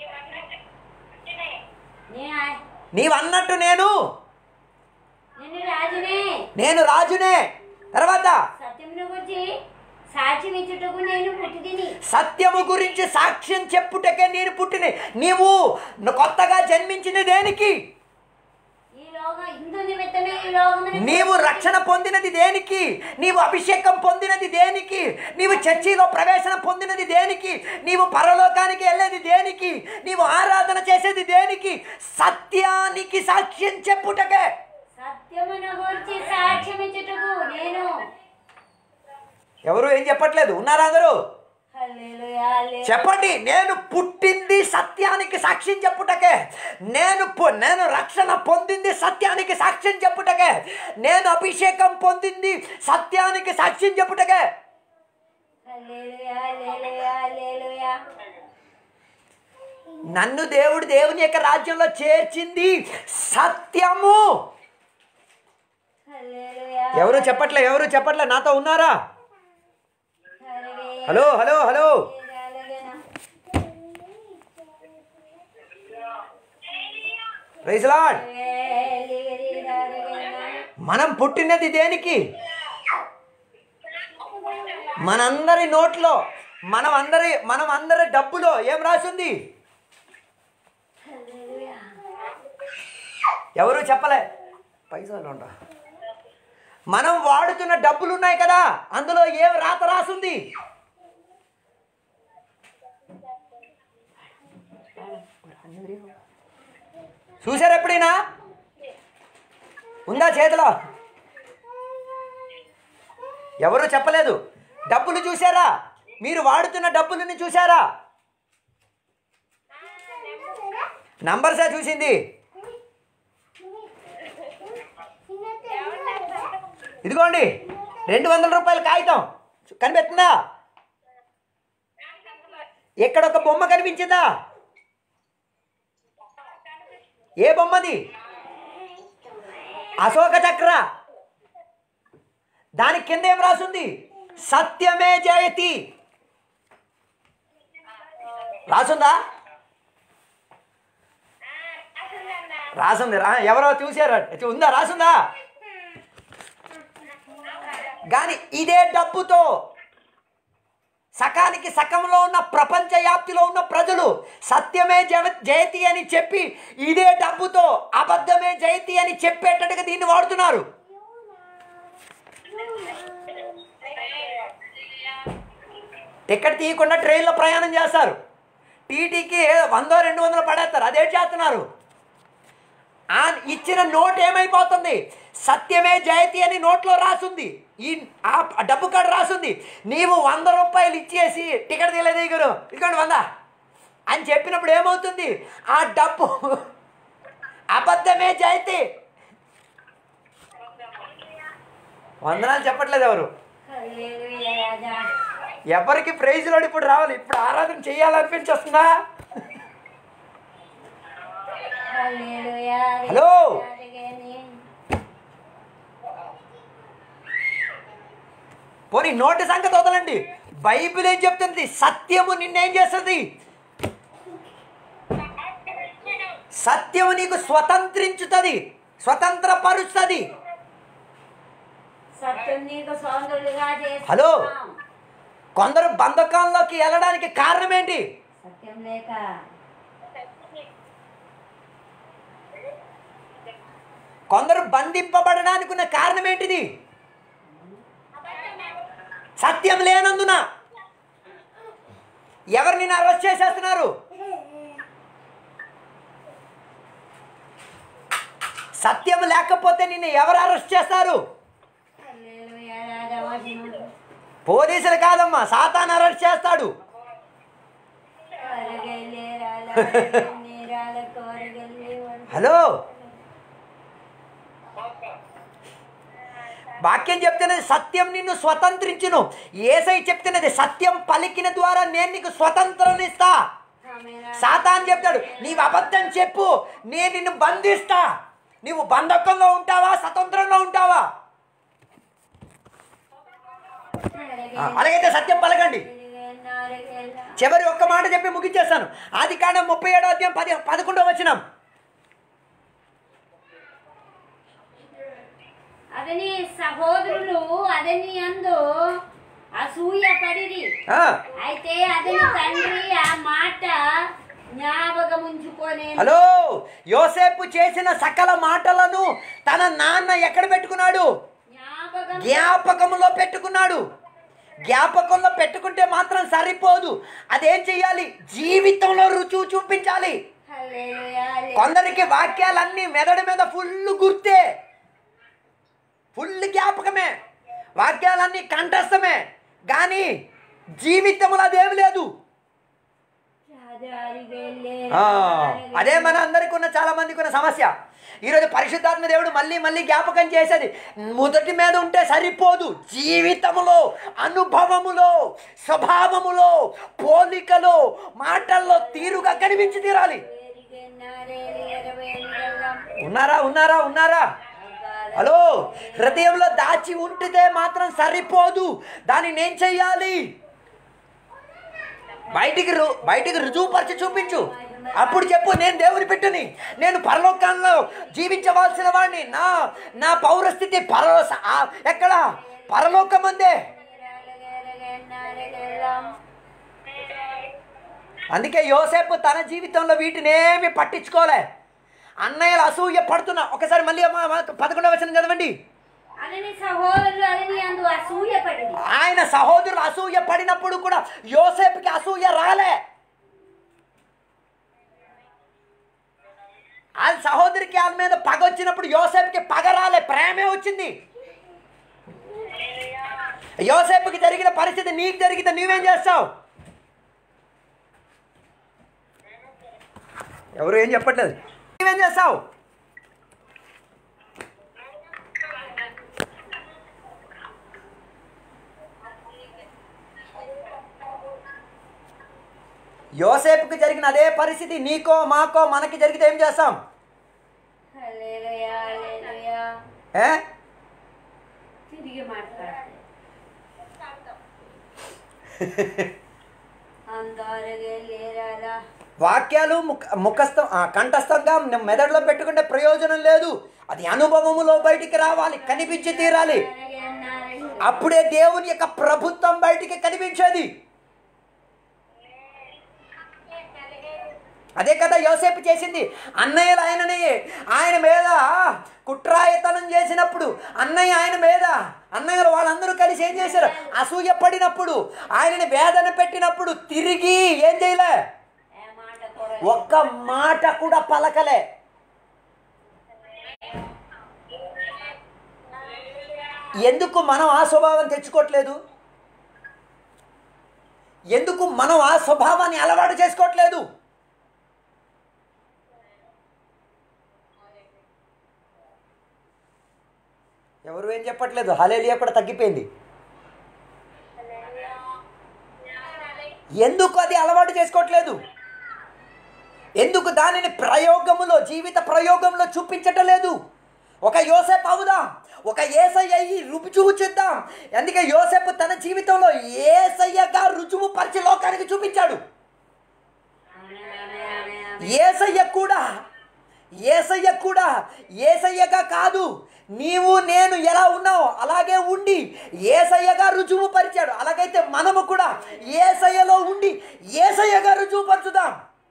Speaker 1: నే-
Speaker 2: నీవు అన్నట్టు నేను
Speaker 1: నేను రాజునే
Speaker 2: నేను రాజునే తర్వాత
Speaker 1: సత్యమును గురించి సాక్ష్యం ఇచ్చుటకు నేను పుట్టిదిని
Speaker 2: సత్యము గురించి సాక్ష్యం చెప్పుటకే నేను పుట్టిన నీవు ను- కొత్తగా జన్మించింది దేనికి
Speaker 1: ఈ లోకం ఇందు నిమిత్తమే ఈ లోకమును
Speaker 2: నీవు రక్షణ పొందినది దేనికి నీవు అభిషేకం పొందినది దేనికి నీవు చర్చిలో ప్రవేశన పొందినది దేనికి నీవు పరలోకానికి వెళ్ళేది దేనికి నీవు ఆరాధన చేసేది దేనికి సత్యానికి సాక్ష్యం చెప్పుటకే
Speaker 1: సత్యమును గురించి సాక్ష్యం ఇచ్చుటకు నేను
Speaker 2: ఎవరు ఏం చెప్పట్లేదు ఉన్నారా అందరూ
Speaker 1: హల్లెలూయా, హల్లెలూయా.
Speaker 2: చెప్పండి నేను పుట్టింది సత్యానికి సాక్ష్యం చెప్పుటకే నేను పు- నేను రక్షణ పొందింది సత్యానికి సాక్ష్యం చెప్పుటకే నేను అభిషేకం పొందింది సత్యానికి సాక్ష్యం చెప్పుటకే
Speaker 1: హల్లెలూయా, హల్లెలూయా, హల్లెలూయా.
Speaker 2: నన్ను దేవుడు దేవుని యొక్క రాజ్యంలో చేర్చింది సత్యము
Speaker 1: హల్లెలూయా,
Speaker 2: ఎవరు చెప్పట్లే ఎవరు చెప్పట్లే నాతో ఉన్నారా
Speaker 1: hallelujah,
Speaker 2: hello hello hello
Speaker 1: hallelujah.
Speaker 2: Praise lord
Speaker 1: hallelujah, hallelujah.
Speaker 2: మనం పుట్టినది దేనికి మనందరి నోట్లో మనం అందరి మనం అందరి డబ్బులో ఏం రాసింది
Speaker 1: హల్లెలూయా.
Speaker 2: ఎవరు చెప్పలే పైసలు ఉంటా మనం వాడుతున్న డబ్బులు ఉన్నాయి కదా అందులో ఏం రాత రాసుంది చూసారు ఎప్పుడైనా ఉందా చేతిలో ఎవరు చెప్పలేదు డబ్బులు చూసారా మీరు వాడుతున్న డబ్బులని చూసారా నంబర్సా చూసింది ఇదిగోండి రెండు వందల రూపాయల కాగితం కనిపెట్టిందా ఎక్కడ ఒక బొమ్మ కనిపించిందా ఏ బొమ్మది అశోక చక్ర దాని కింద ఏం రాసుంది సత్యమే జయతి రాసుందా రాసుంది రా ఎవరో చూసారా ఉందా రాసుందా కానీ ఇదే డబ్బుతో సకానికి సకంలో ఉన్న ప్రపంచ వ్యాప్తిలో ఉన్న ప్రజలు సత్యమే జవ జయతి అని చెప్పి ఇదే డబ్బుతో అబద్ధమే జయతి అని చెప్పేటట్టుగా దీన్ని వాడుతున్నారు టికెట్ తీయకుండా ట్రైన్లో ప్రయాణం చేస్తారు టీటీకి వందో రెండు వందలు పడేస్తారు అదే చేస్తున్నారు ఆ ఇచ్చిన నోట్ ఏమైపోతుంది సత్యమే జయతి అని నోట్లో రాసుంది ఈ ఆ డబ్బు కార్డు రాసుంది నీవు వంద రూపాయలు ఇచ్చేసి టికెట్ తీయలేదు గురు ఇదిగోండి వంద అని చెప్పినప్పుడు ఏమవుతుంది ఆ డబ్బు అబద్ధమే జయతి వందనాలు చెప్పట్లేదు ఎవరు
Speaker 1: హల్లెలూయా రాజా
Speaker 2: ఎవరికి ప్రైజ్లో ఇప్పుడు రావాలి ఇప్పుడు ఆరాధన చేయాలనిపించేస్తుందా
Speaker 1: హల్లెలూయా
Speaker 2: హలో.
Speaker 1: అడిగేని.
Speaker 2: పోనీ నోటి సంగతి వదలండి బైబిల్ ఏం చెప్తుంది సత్యము నిన్నేం చేస్తుంది సత్యము నీకు స్వతంత్రించుతుంది స్వతంత్రపరుస్తుంది
Speaker 1: సత్యం నీకు సోదరులుగా
Speaker 2: హలో.
Speaker 1: చేస్తున్నాం
Speaker 2: కొందరు బంధకంలోకి వెళ్ళడానికి కారణం ఏంటి
Speaker 1: సత్యం లేక
Speaker 2: కొందరు బంధింపబడడానికి ఉన్న కారణం ఏంటిది సత్యం లేనందున ఎవరు నిన్ను అరెస్ట్ చేసేస్తున్నారు సత్యం లేకపోతే నిన్ను ఎవరు అరెస్ట్ చేస్తారు
Speaker 1: హల్లెలూయా రాజా వచనం.
Speaker 2: పోలీసులు కాదమ్మా సాతాన్ అరెస్ట్ చేస్తాడు
Speaker 1: అరగలే రాల అరగలే రాల కోరగలే వంట.
Speaker 2: హలో వాక్యం చెప్తున్నది సత్యం నిన్ను స్వతంత్రించును ఏసై చెప్తున్నది సత్యం పలికిన ద్వారా నేను నీకు స్వతంత్రం ఇస్తా
Speaker 1: ఆమేన్ రాజా.
Speaker 2: సాతాన్ చెప్తాడు నీవు అబద్ధం చెప్పు నేను నిన్ను బంధిస్తా నీవు బంధకంలో ఉంటావా స్వతంత్రంలో ఉంటావా ఆ, అలాగైతే సత్యం పలకండి
Speaker 1: అరగలే, అరగలే.
Speaker 2: చివరి ఒక్క మాట చెప్పి ముగించేస్తాను ఆది కాండం ముప్పై ఏడో అధ్యాయం పది పదకొండో వచ్చినాం
Speaker 1: అతని సహోదరులు అతని అందు అసూయ పడిరి
Speaker 2: ఆ,
Speaker 1: అయితే అతని తండ్రి ఆ మాట జ్ఞాపకం ఉంచుకొని
Speaker 2: హలో యోసేపు చేసిన సకల మాటలను తన నాన్న ఎక్కడ పెట్టుకున్నాడు
Speaker 1: జ్ఞాపకం
Speaker 2: జ్ఞాపకంలో పెట్టుకున్నాడు జ్ఞాపకంలో పెట్టుకుంటే మాత్రం సరిపోదు అదేం చెయ్యాలి జీవితంలో రుచి చూపించాలి
Speaker 1: హల్లెలూయా, హల్లెలూయా.
Speaker 2: కొందరికి వాక్యాలన్నీ మెదడు మీద ఫుల్ గుర్తే ఫుల్ జ్ఞాపకమే వాక్యాలన్నీ కంఠస్థమే కానీ జీవితంలో అదేమి లేదు
Speaker 1: రాజా అరిగెళ్ళే,
Speaker 2: ఆ,
Speaker 1: రాజా
Speaker 2: అదే మన అందరికి ఉన్న చాలా మందికి ఉన్న సమస్య ఈరోజు పరిశుద్ధాత్మ దేవుడు మళ్ళీ మళ్ళీ జ్ఞాపకం చేసేది మొదటి మీద ఉంటే సరిపోదు జీవితములో అనుభవములో స్వభావములో పోలికలో మాటల్లో తీరుగా కనిపించి తీరాలి
Speaker 1: అరిగెన్నారేలి, ఎరవేలిగల్లం.
Speaker 2: ఉన్నారా ఉన్నారా ఉన్నారా హలో హృదయంలో దాచి ఉంటితే మాత్రం సరిపోదు దాన్ని నేను చెయ్యాలి బయటికి రు బయటికి రుజువుపరిచి చూపించు అప్పుడు చెప్పు నేను దేవుని పెట్టుని నేను పరలోకంలో జీవించవలసిన వాడిని నా నా పౌరస్థితి పరలో ఆ- ఎక్కడ పరలోకమందే
Speaker 1: ఎరగెన్నారేగెల్లం.
Speaker 2: అందుకే యోసేపు తన జీవితంలో వీటినేమి పట్టించుకోలే అన్నయ్యలు అసూయ పడుతున్నా ఒకసారి మళ్ళీ అమ్మ- అమ్మ పదకొండవ వచనం చదవండి
Speaker 1: అతని సహోదరులు అతని అందు అసూయ పడిరి
Speaker 2: ఆయన సహోదరులు అసూయ పడినప్పుడు కూడా యోసేపుకి అసూయ రాలే ఆ సహోదరికి ఆమె మీద పగ వచ్చినప్పుడు యోసేపుకి పగ రాలే ప్రేమే వచ్చింది యోసేపుకి జరిగిన పరిస్థితి నీకు జరిగితే నువ్వేం చేస్తావు ఎవరు ఏం చెప్పట్లేదు నువ్వేం చేస్తావు యోసేపుకి జరిగిన అదే పరిస్థితి నీకో మాకో మనకి జరిగితే ఏం చేస్తాం
Speaker 1: హల్లెలూయా, హల్లెలూయా.
Speaker 2: ఏ
Speaker 1: తిరిగి మాట్లాడతాయి అందారగెళ్ళేరాలా
Speaker 2: వాక్యాలు ముఖ ముఖస్థం ఆ, కంఠస్థంగా మెదడులో పెట్టుకుంటే ప్రయోజనం లేదు అది అనుభవములో బయటికి రావాలి కనిపించి తీరాలి అప్పుడే దేవుని యొక్క ప్రభుత్వం బయటికి కనిపించేది అదే కదా యోసేపు చేసింది అన్నయ్యలు ఆయనని ఆయన మీద కుట్రాయతనం చేసినప్పుడు అన్నయ్య ఆయన మీద అన్నయ్యలు వాళ్ళందరూ కలిసి ఏం చేశారు అసూయ పడినప్పుడు ఆయనని వేదన పెట్టినప్పుడు తిరిగి ఏం చేయలే
Speaker 1: ఏ మాట కూడా
Speaker 2: ఒక్క మాట కూడా పలకలే ఎందుకు మనం ఆ స్వభావం తెచ్చుకోవట్లేదు ఎందుకు మనం ఆ స్వభావాన్ని అలవాటు చేసుకోవట్లేదు ఎవరు ఏం చెప్పట్లేదు హలేలియా కూడా తగ్గిపోయింది ఎందుకు అది అలవాటు చేసుకోవట్లేదు ఎందుకు దానిని ప్రయోగములో జీవిత ప్రయోగంలో చూపించటం లేదు ఒక యోసేపు అవుదాం ఒక ఏసయ్య అయ్యి రుచి చూచిద్దాం అందుకే యోసేపు తన జీవితంలో ఏసయ్యగా రుజువు పరిచి లోకానికి చూపించాడు
Speaker 1: ఆమె, ఆమె, ఆమె, ఆమె.
Speaker 2: ఏసయ్య కూడా ఏసయ్య కూడా ఏసయ్యగా కాదు నీవు నేను ఎలా ఉన్నావో అలాగే ఉండి ఏసయ్యగా రుజువు పరిచాడు అలాగైతే మనము కూడా ఏసయ్యలో ఉండి ఏసయ్యగా రుజువు పరచుదాం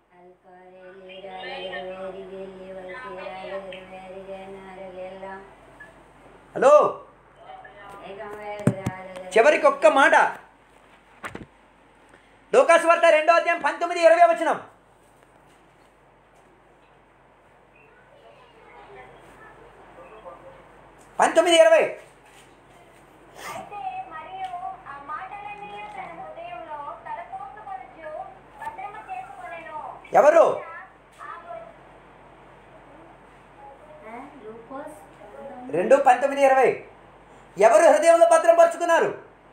Speaker 2: హలో చివరికి ఒక్క మాట లోకాసు వార్త రెండో అధ్యాయం పంతొమ్మిది ఇరవై వచనం పంతొమ్మిది ఇరవై
Speaker 3: అయితే మరియు ఆ మాటలన్నీ తన హృదయంలో తలపోసుకొనుచు భద్రమ చేసుకొనెను.
Speaker 2: ఎవరు
Speaker 3: ఆ
Speaker 2: రెండు పంతొమ్మిది ఇరవై ఎవరు హృదయంలో భద్రపరుచుకున్నారు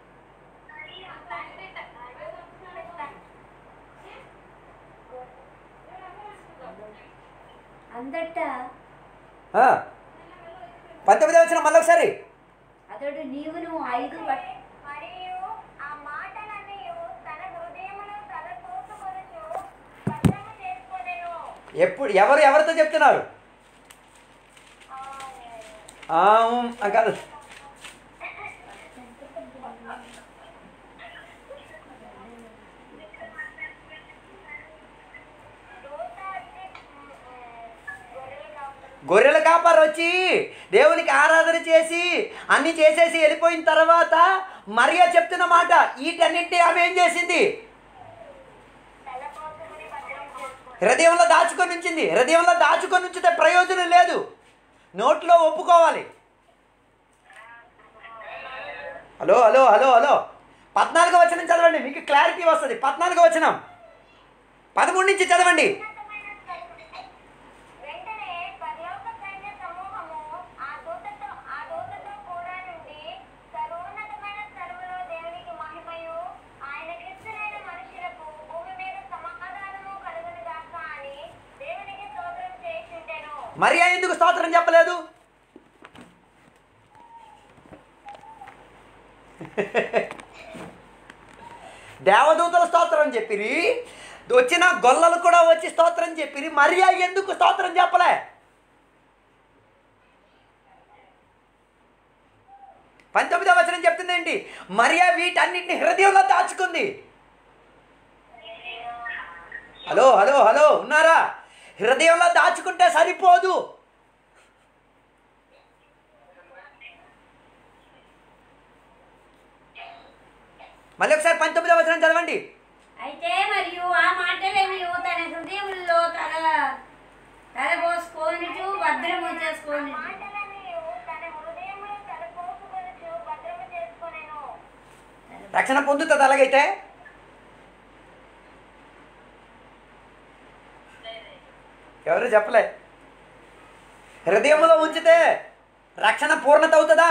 Speaker 1: అందట
Speaker 2: ఆ. పంతొమ్మిది వచ్చిన మళ్ళొకసారి
Speaker 1: అతడు నీవును ఐదు బట్
Speaker 3: మరియు ఆ మాటలన్నీ తన హృదయములో తలపోసుకొనుచు భద్రమ చేసుకొనెను.
Speaker 2: ఎప్పుడు ఎవరు ఎవరితో చెప్తున్నారు ఆ, ఉమ్, ఆ, కాదు
Speaker 3: దూత వచ్చి, ఉమ్, ఉమ్, గొర్రెల కాపరి
Speaker 2: గొర్రెల కాపరి వచ్చి దేవునికి ఆరాధన చేసి అన్ని చేసేసి వెళ్ళిపోయిన తర్వాత మరియా చెప్తున్న మాట వీటన్నింటి ఆమె ఏం చేసింది
Speaker 3: తలపోసుకుని భద్రం చేసుకొనెను.
Speaker 2: హృదయంలో దాచుకొని ఉంచింది హృదయంలో దాచుకొని ఉంచితే ప్రయోజనం లేదు నోట్లో ఒప్పుకోవాలి హలో హలో హలో హలో పద్నాలుగో వచనం చదవండి మీకు క్లారిటీ వస్తుంది పద్నాలుగో వచనం పదమూడు నుంచి చదవండి
Speaker 3: వెంటనే పరలోక సైన్య సమూహము ఆ దూతతో ఆ దూతతో కూడా నుండి సర్వోన్నతమైన స్థలములో దేవునికి మహిమయు ఆయన క్రిస్తులైన మనుషులకు భూమి మీద సమాధానము కలుగును గాక అని దేవునికి స్తోత్రం చేయుచుండెను
Speaker 2: మరియా ఎందుకు స్తోత్రం చెప్పలేదు దేవదూతల స్తోత్రం చెప్పిరి వచ్చిన గొల్లలు కూడా వచ్చి స్తోత్రం చెప్పిరి మరియా ఎందుకు స్తోత్రం చెప్పలే పంతొమ్మిదవ వచనం చెప్తుందేంటి మరియా వీటన్నిటిని హృదయంలో దాచుకుంది హలో హలో హలో ఉన్నారా హృదయంలో దాచుకుంటే సరిపోదు మళ్ళీ ఒకసారి పంతొమ్మిదవ వచనం చదవండి
Speaker 1: అయితే మరియు ఆ మాటలేమి తన హృదయంలో తల తలపోసుకొనుచు భద్రము చేసుకొని
Speaker 3: మాటలన్నీ తన హృదయములో తలపోసుకొనుచు భద్రము చేసుకొనెను
Speaker 2: రక్షణ పొందుతుంది అలాగైతే ఎవరు చెప్పలే హృదయంలో ఉంచితే రక్షణ పూర్ణత అవుతుందా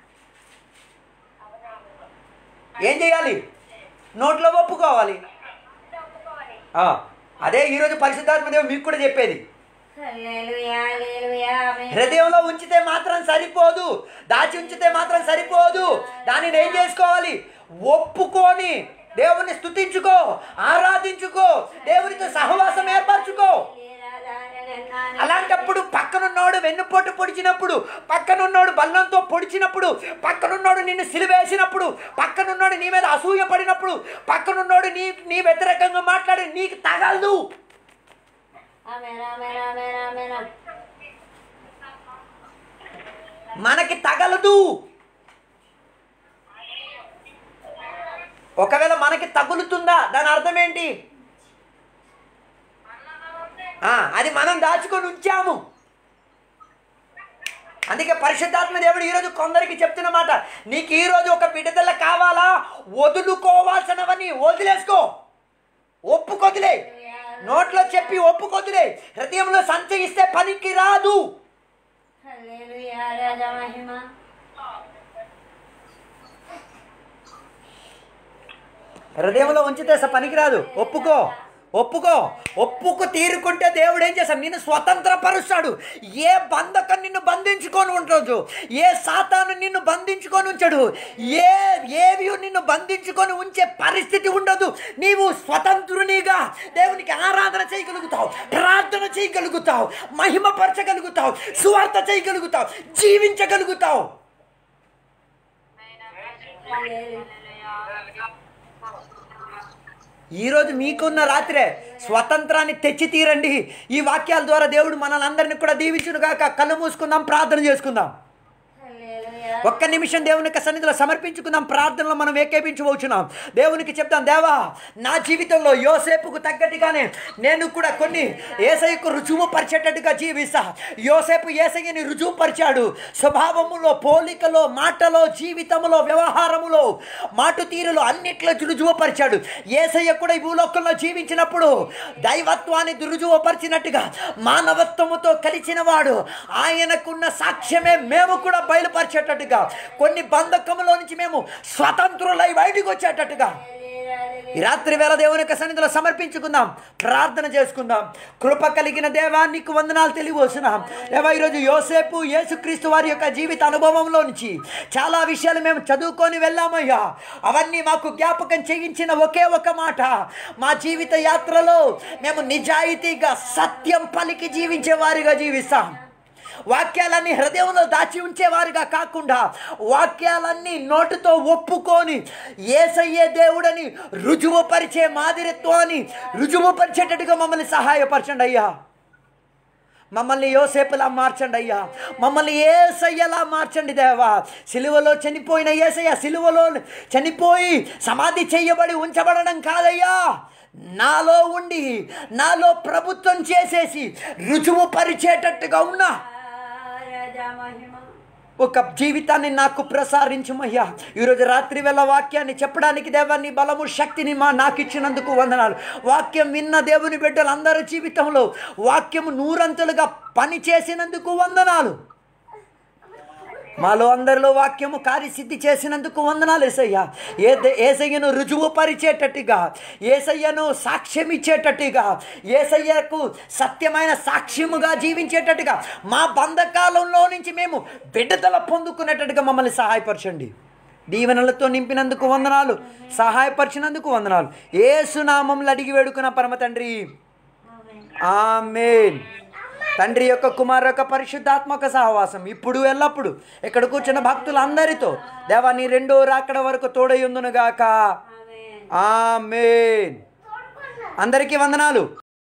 Speaker 2: ఏం చేయాలి నోట్లో ఒప్పుకోవాలి
Speaker 3: ఒప్పుకోవాలి
Speaker 2: ఆ, అదే ఈరోజు పరిశుద్ధాత్మదేవుడు మీకు కూడా చెప్పేది
Speaker 1: హల్లెలూయా, హల్లెలూయా, ఆమేన్.
Speaker 2: హృదయంలో ఉంచితే మాత్రం సరిపోదు దాచి ఉంచితే మాత్రం సరిపోదు దానిని ఏం చేసుకోవాలి ఒప్పుకొని దేవుని స్తుతించుకో ఆరాధించుకో దేవునితో సహవాసం ఏర్పరచుకో అలాంటప్పుడు పక్కనున్నోడు వెన్నుపోటు పొడిచినప్పుడు పక్కనున్నోడు బల్లంతో పొడిచినప్పుడు పక్కనున్నోడు నిన్ను సిలివేసినప్పుడు పక్కనున్నోడు నీ మీద అసూయ పడినప్పుడు పక్కనున్నోడు నీ నీ వ్యతిరేకంగా మాట్లాడి నీకు తగలదు
Speaker 1: ఆమేన్, ఆమేన్, ఆమేన్, ఆమేన్.
Speaker 2: మనకి తగలదు ఒకవేళ మనకి తగులుతుందా దాని అర్థం ఏంటి ఆ, అది మనం దాచుకొని ఉంచాము అందుకే పరిశుద్ధాత్మ దేవుడు ఈరోజు కొందరికి చెప్తున్న మాట నీకు ఈరోజు ఒక విడుదల కావాలా వదులుకోవాల్సినవని వదిలేసుకో ఒప్పుకొదిలే నోట్లో చెప్పి ఒప్పుకొదిలే హృదయంలో సంచయిస్తే పనికి రాదు
Speaker 1: హల్లెలూయా, రాజా మహిమ.
Speaker 2: హృదయంలో ఉంచితే అసలు పనికిరాదు ఒప్పుకో ఒప్పుకో ఒప్పుకు తీరుకుంటే దేవుడు ఏం చేస్తాడు నిన్ను స్వతంత్రపరుస్తాడు ఏ బంధకం నిన్ను బంధించుకొని ఉండదు ఏ సాతాను నిన్ను బంధించుకొని ఉంచడు ఏ ఏవి నిన్ను బంధించుకొని ఉంచే పరిస్థితి ఉండదు నీవు స్వతంత్రునిగా దేవునికి ఆరాధన చేయగలుగుతావు ప్రార్థన చేయగలుగుతావు మహిమపరచగలుగుతావు సువార్త చేయగలుగుతావు జీవించగలుగుతావు ఈరోజు మీకున్న రాత్రే స్వతంత్రాన్ని తెచ్చి తీరండి ఈ వాక్యాల ద్వారా దేవుడు మనల్ని అందరినీ కూడా దీవించునుగాక కళ్ళు మూసుకుందాం ప్రార్థన చేసుకుందాం
Speaker 1: హల్లెలూయా.
Speaker 2: ఒక్క నిమిషం దేవుని యొక్క సన్నిధిలో సమర్పించుకుందాం ప్రార్థనలో మనం ఏకేపించవచ్చున్నాం దేవునికి చెప్తాం దేవా నా జీవితంలో యోసేపుకు తగ్గట్టుగానే నేను కూడా కొన్ని ఏసయ్యకు రుజువు పరిచేటట్టుగా జీవిస్తా యోసేపు ఏసయ్యని రుజువు పరిచాడు స్వభావములో పోలికలో మాటలో జీవితంలో వ్యవహారములో మాటు తీరులో అన్నిట్లో రుజువు పరిచాడు ఏసయ్య కూడా ఈ భూలోకంలో జీవించినప్పుడు దైవత్వాన్ని రుజువుపరిచినట్టుగా మానవత్వముతో కలిసిన వాడు ఆయనకున్న సాక్ష్యమే మేము కూడా బయలుపరిచేటట్టుగా కొన్ని బంధకములో నుంచి మేము స్వతంత్రులై బయటికి వచ్చేటట్టుగా ఈ రాత్రి వేళ దేవుని యొక్క సన్నిధిలో సమర్పించుకుందాం ప్రార్థన చేసుకుందాం కృప కలిగిన దేవా నీకు వందనాలు తెలియవస్తున్నాం దేవా ఈరోజు యోసేపు యేసుక్రీస్తు వారి యొక్క జీవిత అనుభవంలో నుంచి చాలా విషయాలు మేము చదువుకొని వెళ్ళామయ్యా అవన్నీ మాకు జ్ఞాపకం చేయించిన ఒకే ఒక మాట మా జీవిత యాత్రలో మేము నిజాయితీగా సత్యం పలికి జీవించే వారిగా జీవిస్తాం వాక్యాలన్నీ హృదయంలో దాచి ఉంచేవారుగా కాకుండా వాక్యాలన్నీ నోటితో ఒప్పుకొని ఏసయ్యే దేవుడని రుజువుపరిచే మాదిరిత్వాన్ని రుజువుపరిచేటట్టుగా మమ్మల్ని సహాయపరచండి అయ్యా మమ్మల్ని యోసేపులా మార్చండి అయ్యా మమ్మల్ని ఏసయ్యలా మార్చండి దేవా సిలువలో చనిపోయిన ఏసయ్య సిలువలో చనిపోయి సమాధి చేయబడి ఉంచబడడం కాదయ్యా నాలో ఉండి నాలో ప్రభుత్వం చేసేసి రుజువు పరిచేటట్టుగా ఉన్నా
Speaker 1: రాజా మహిమ.
Speaker 2: ఒక జీవితాన్ని నాకు ప్రసారించుమయ్యా ఈరోజు రాత్రి వేళ వాక్యాన్ని చెప్పడానికి దేవాన్ని బలము శక్తిని మా నాకు ఇచ్చినందుకు వందనాలు వాక్యం విన్న దేవుని బిడ్డలు అందరి జీవితంలో వాక్యము నూరంతులుగా పని చేసినందుకు వందనాలు మాలో అందరిలో వాక్యము కార్యసిద్ధి చేసినందుకు వందనాలు ఏసయ్యా ఏ ఏసయ్యను రుజువు పరిచేటట్టుగా ఏసయ్యను సాక్ష్యం ఇచ్చేటట్టుగా ఏసయ్యకు సత్యమైన సాక్ష్యముగా జీవించేటట్టుగా మా బంధకాలంలో నుంచి మేము విడుదల పొందుకునేటట్టుగా మమ్మల్ని సహాయపరచండి దీవెనలతో నింపినందుకు వందనాలు సహాయపరిచినందుకు వందనాలు ఏసునామంలో అడిగి వేడుకున్న పరమ తండ్రి ఆమెన్ తండ్రి యొక్క కుమారు యొక్క పరిశుద్ధాత్మక సహవాసం ఇప్పుడు ఎల్లప్పుడు ఇక్కడ కూర్చున్న భక్తులందరితో దేవా నీ రెండో రాకడ వరకు తోడై ఉందునుగాక
Speaker 1: ఆమేన్.
Speaker 2: ఆమెన్ అందరికీ వందనాలు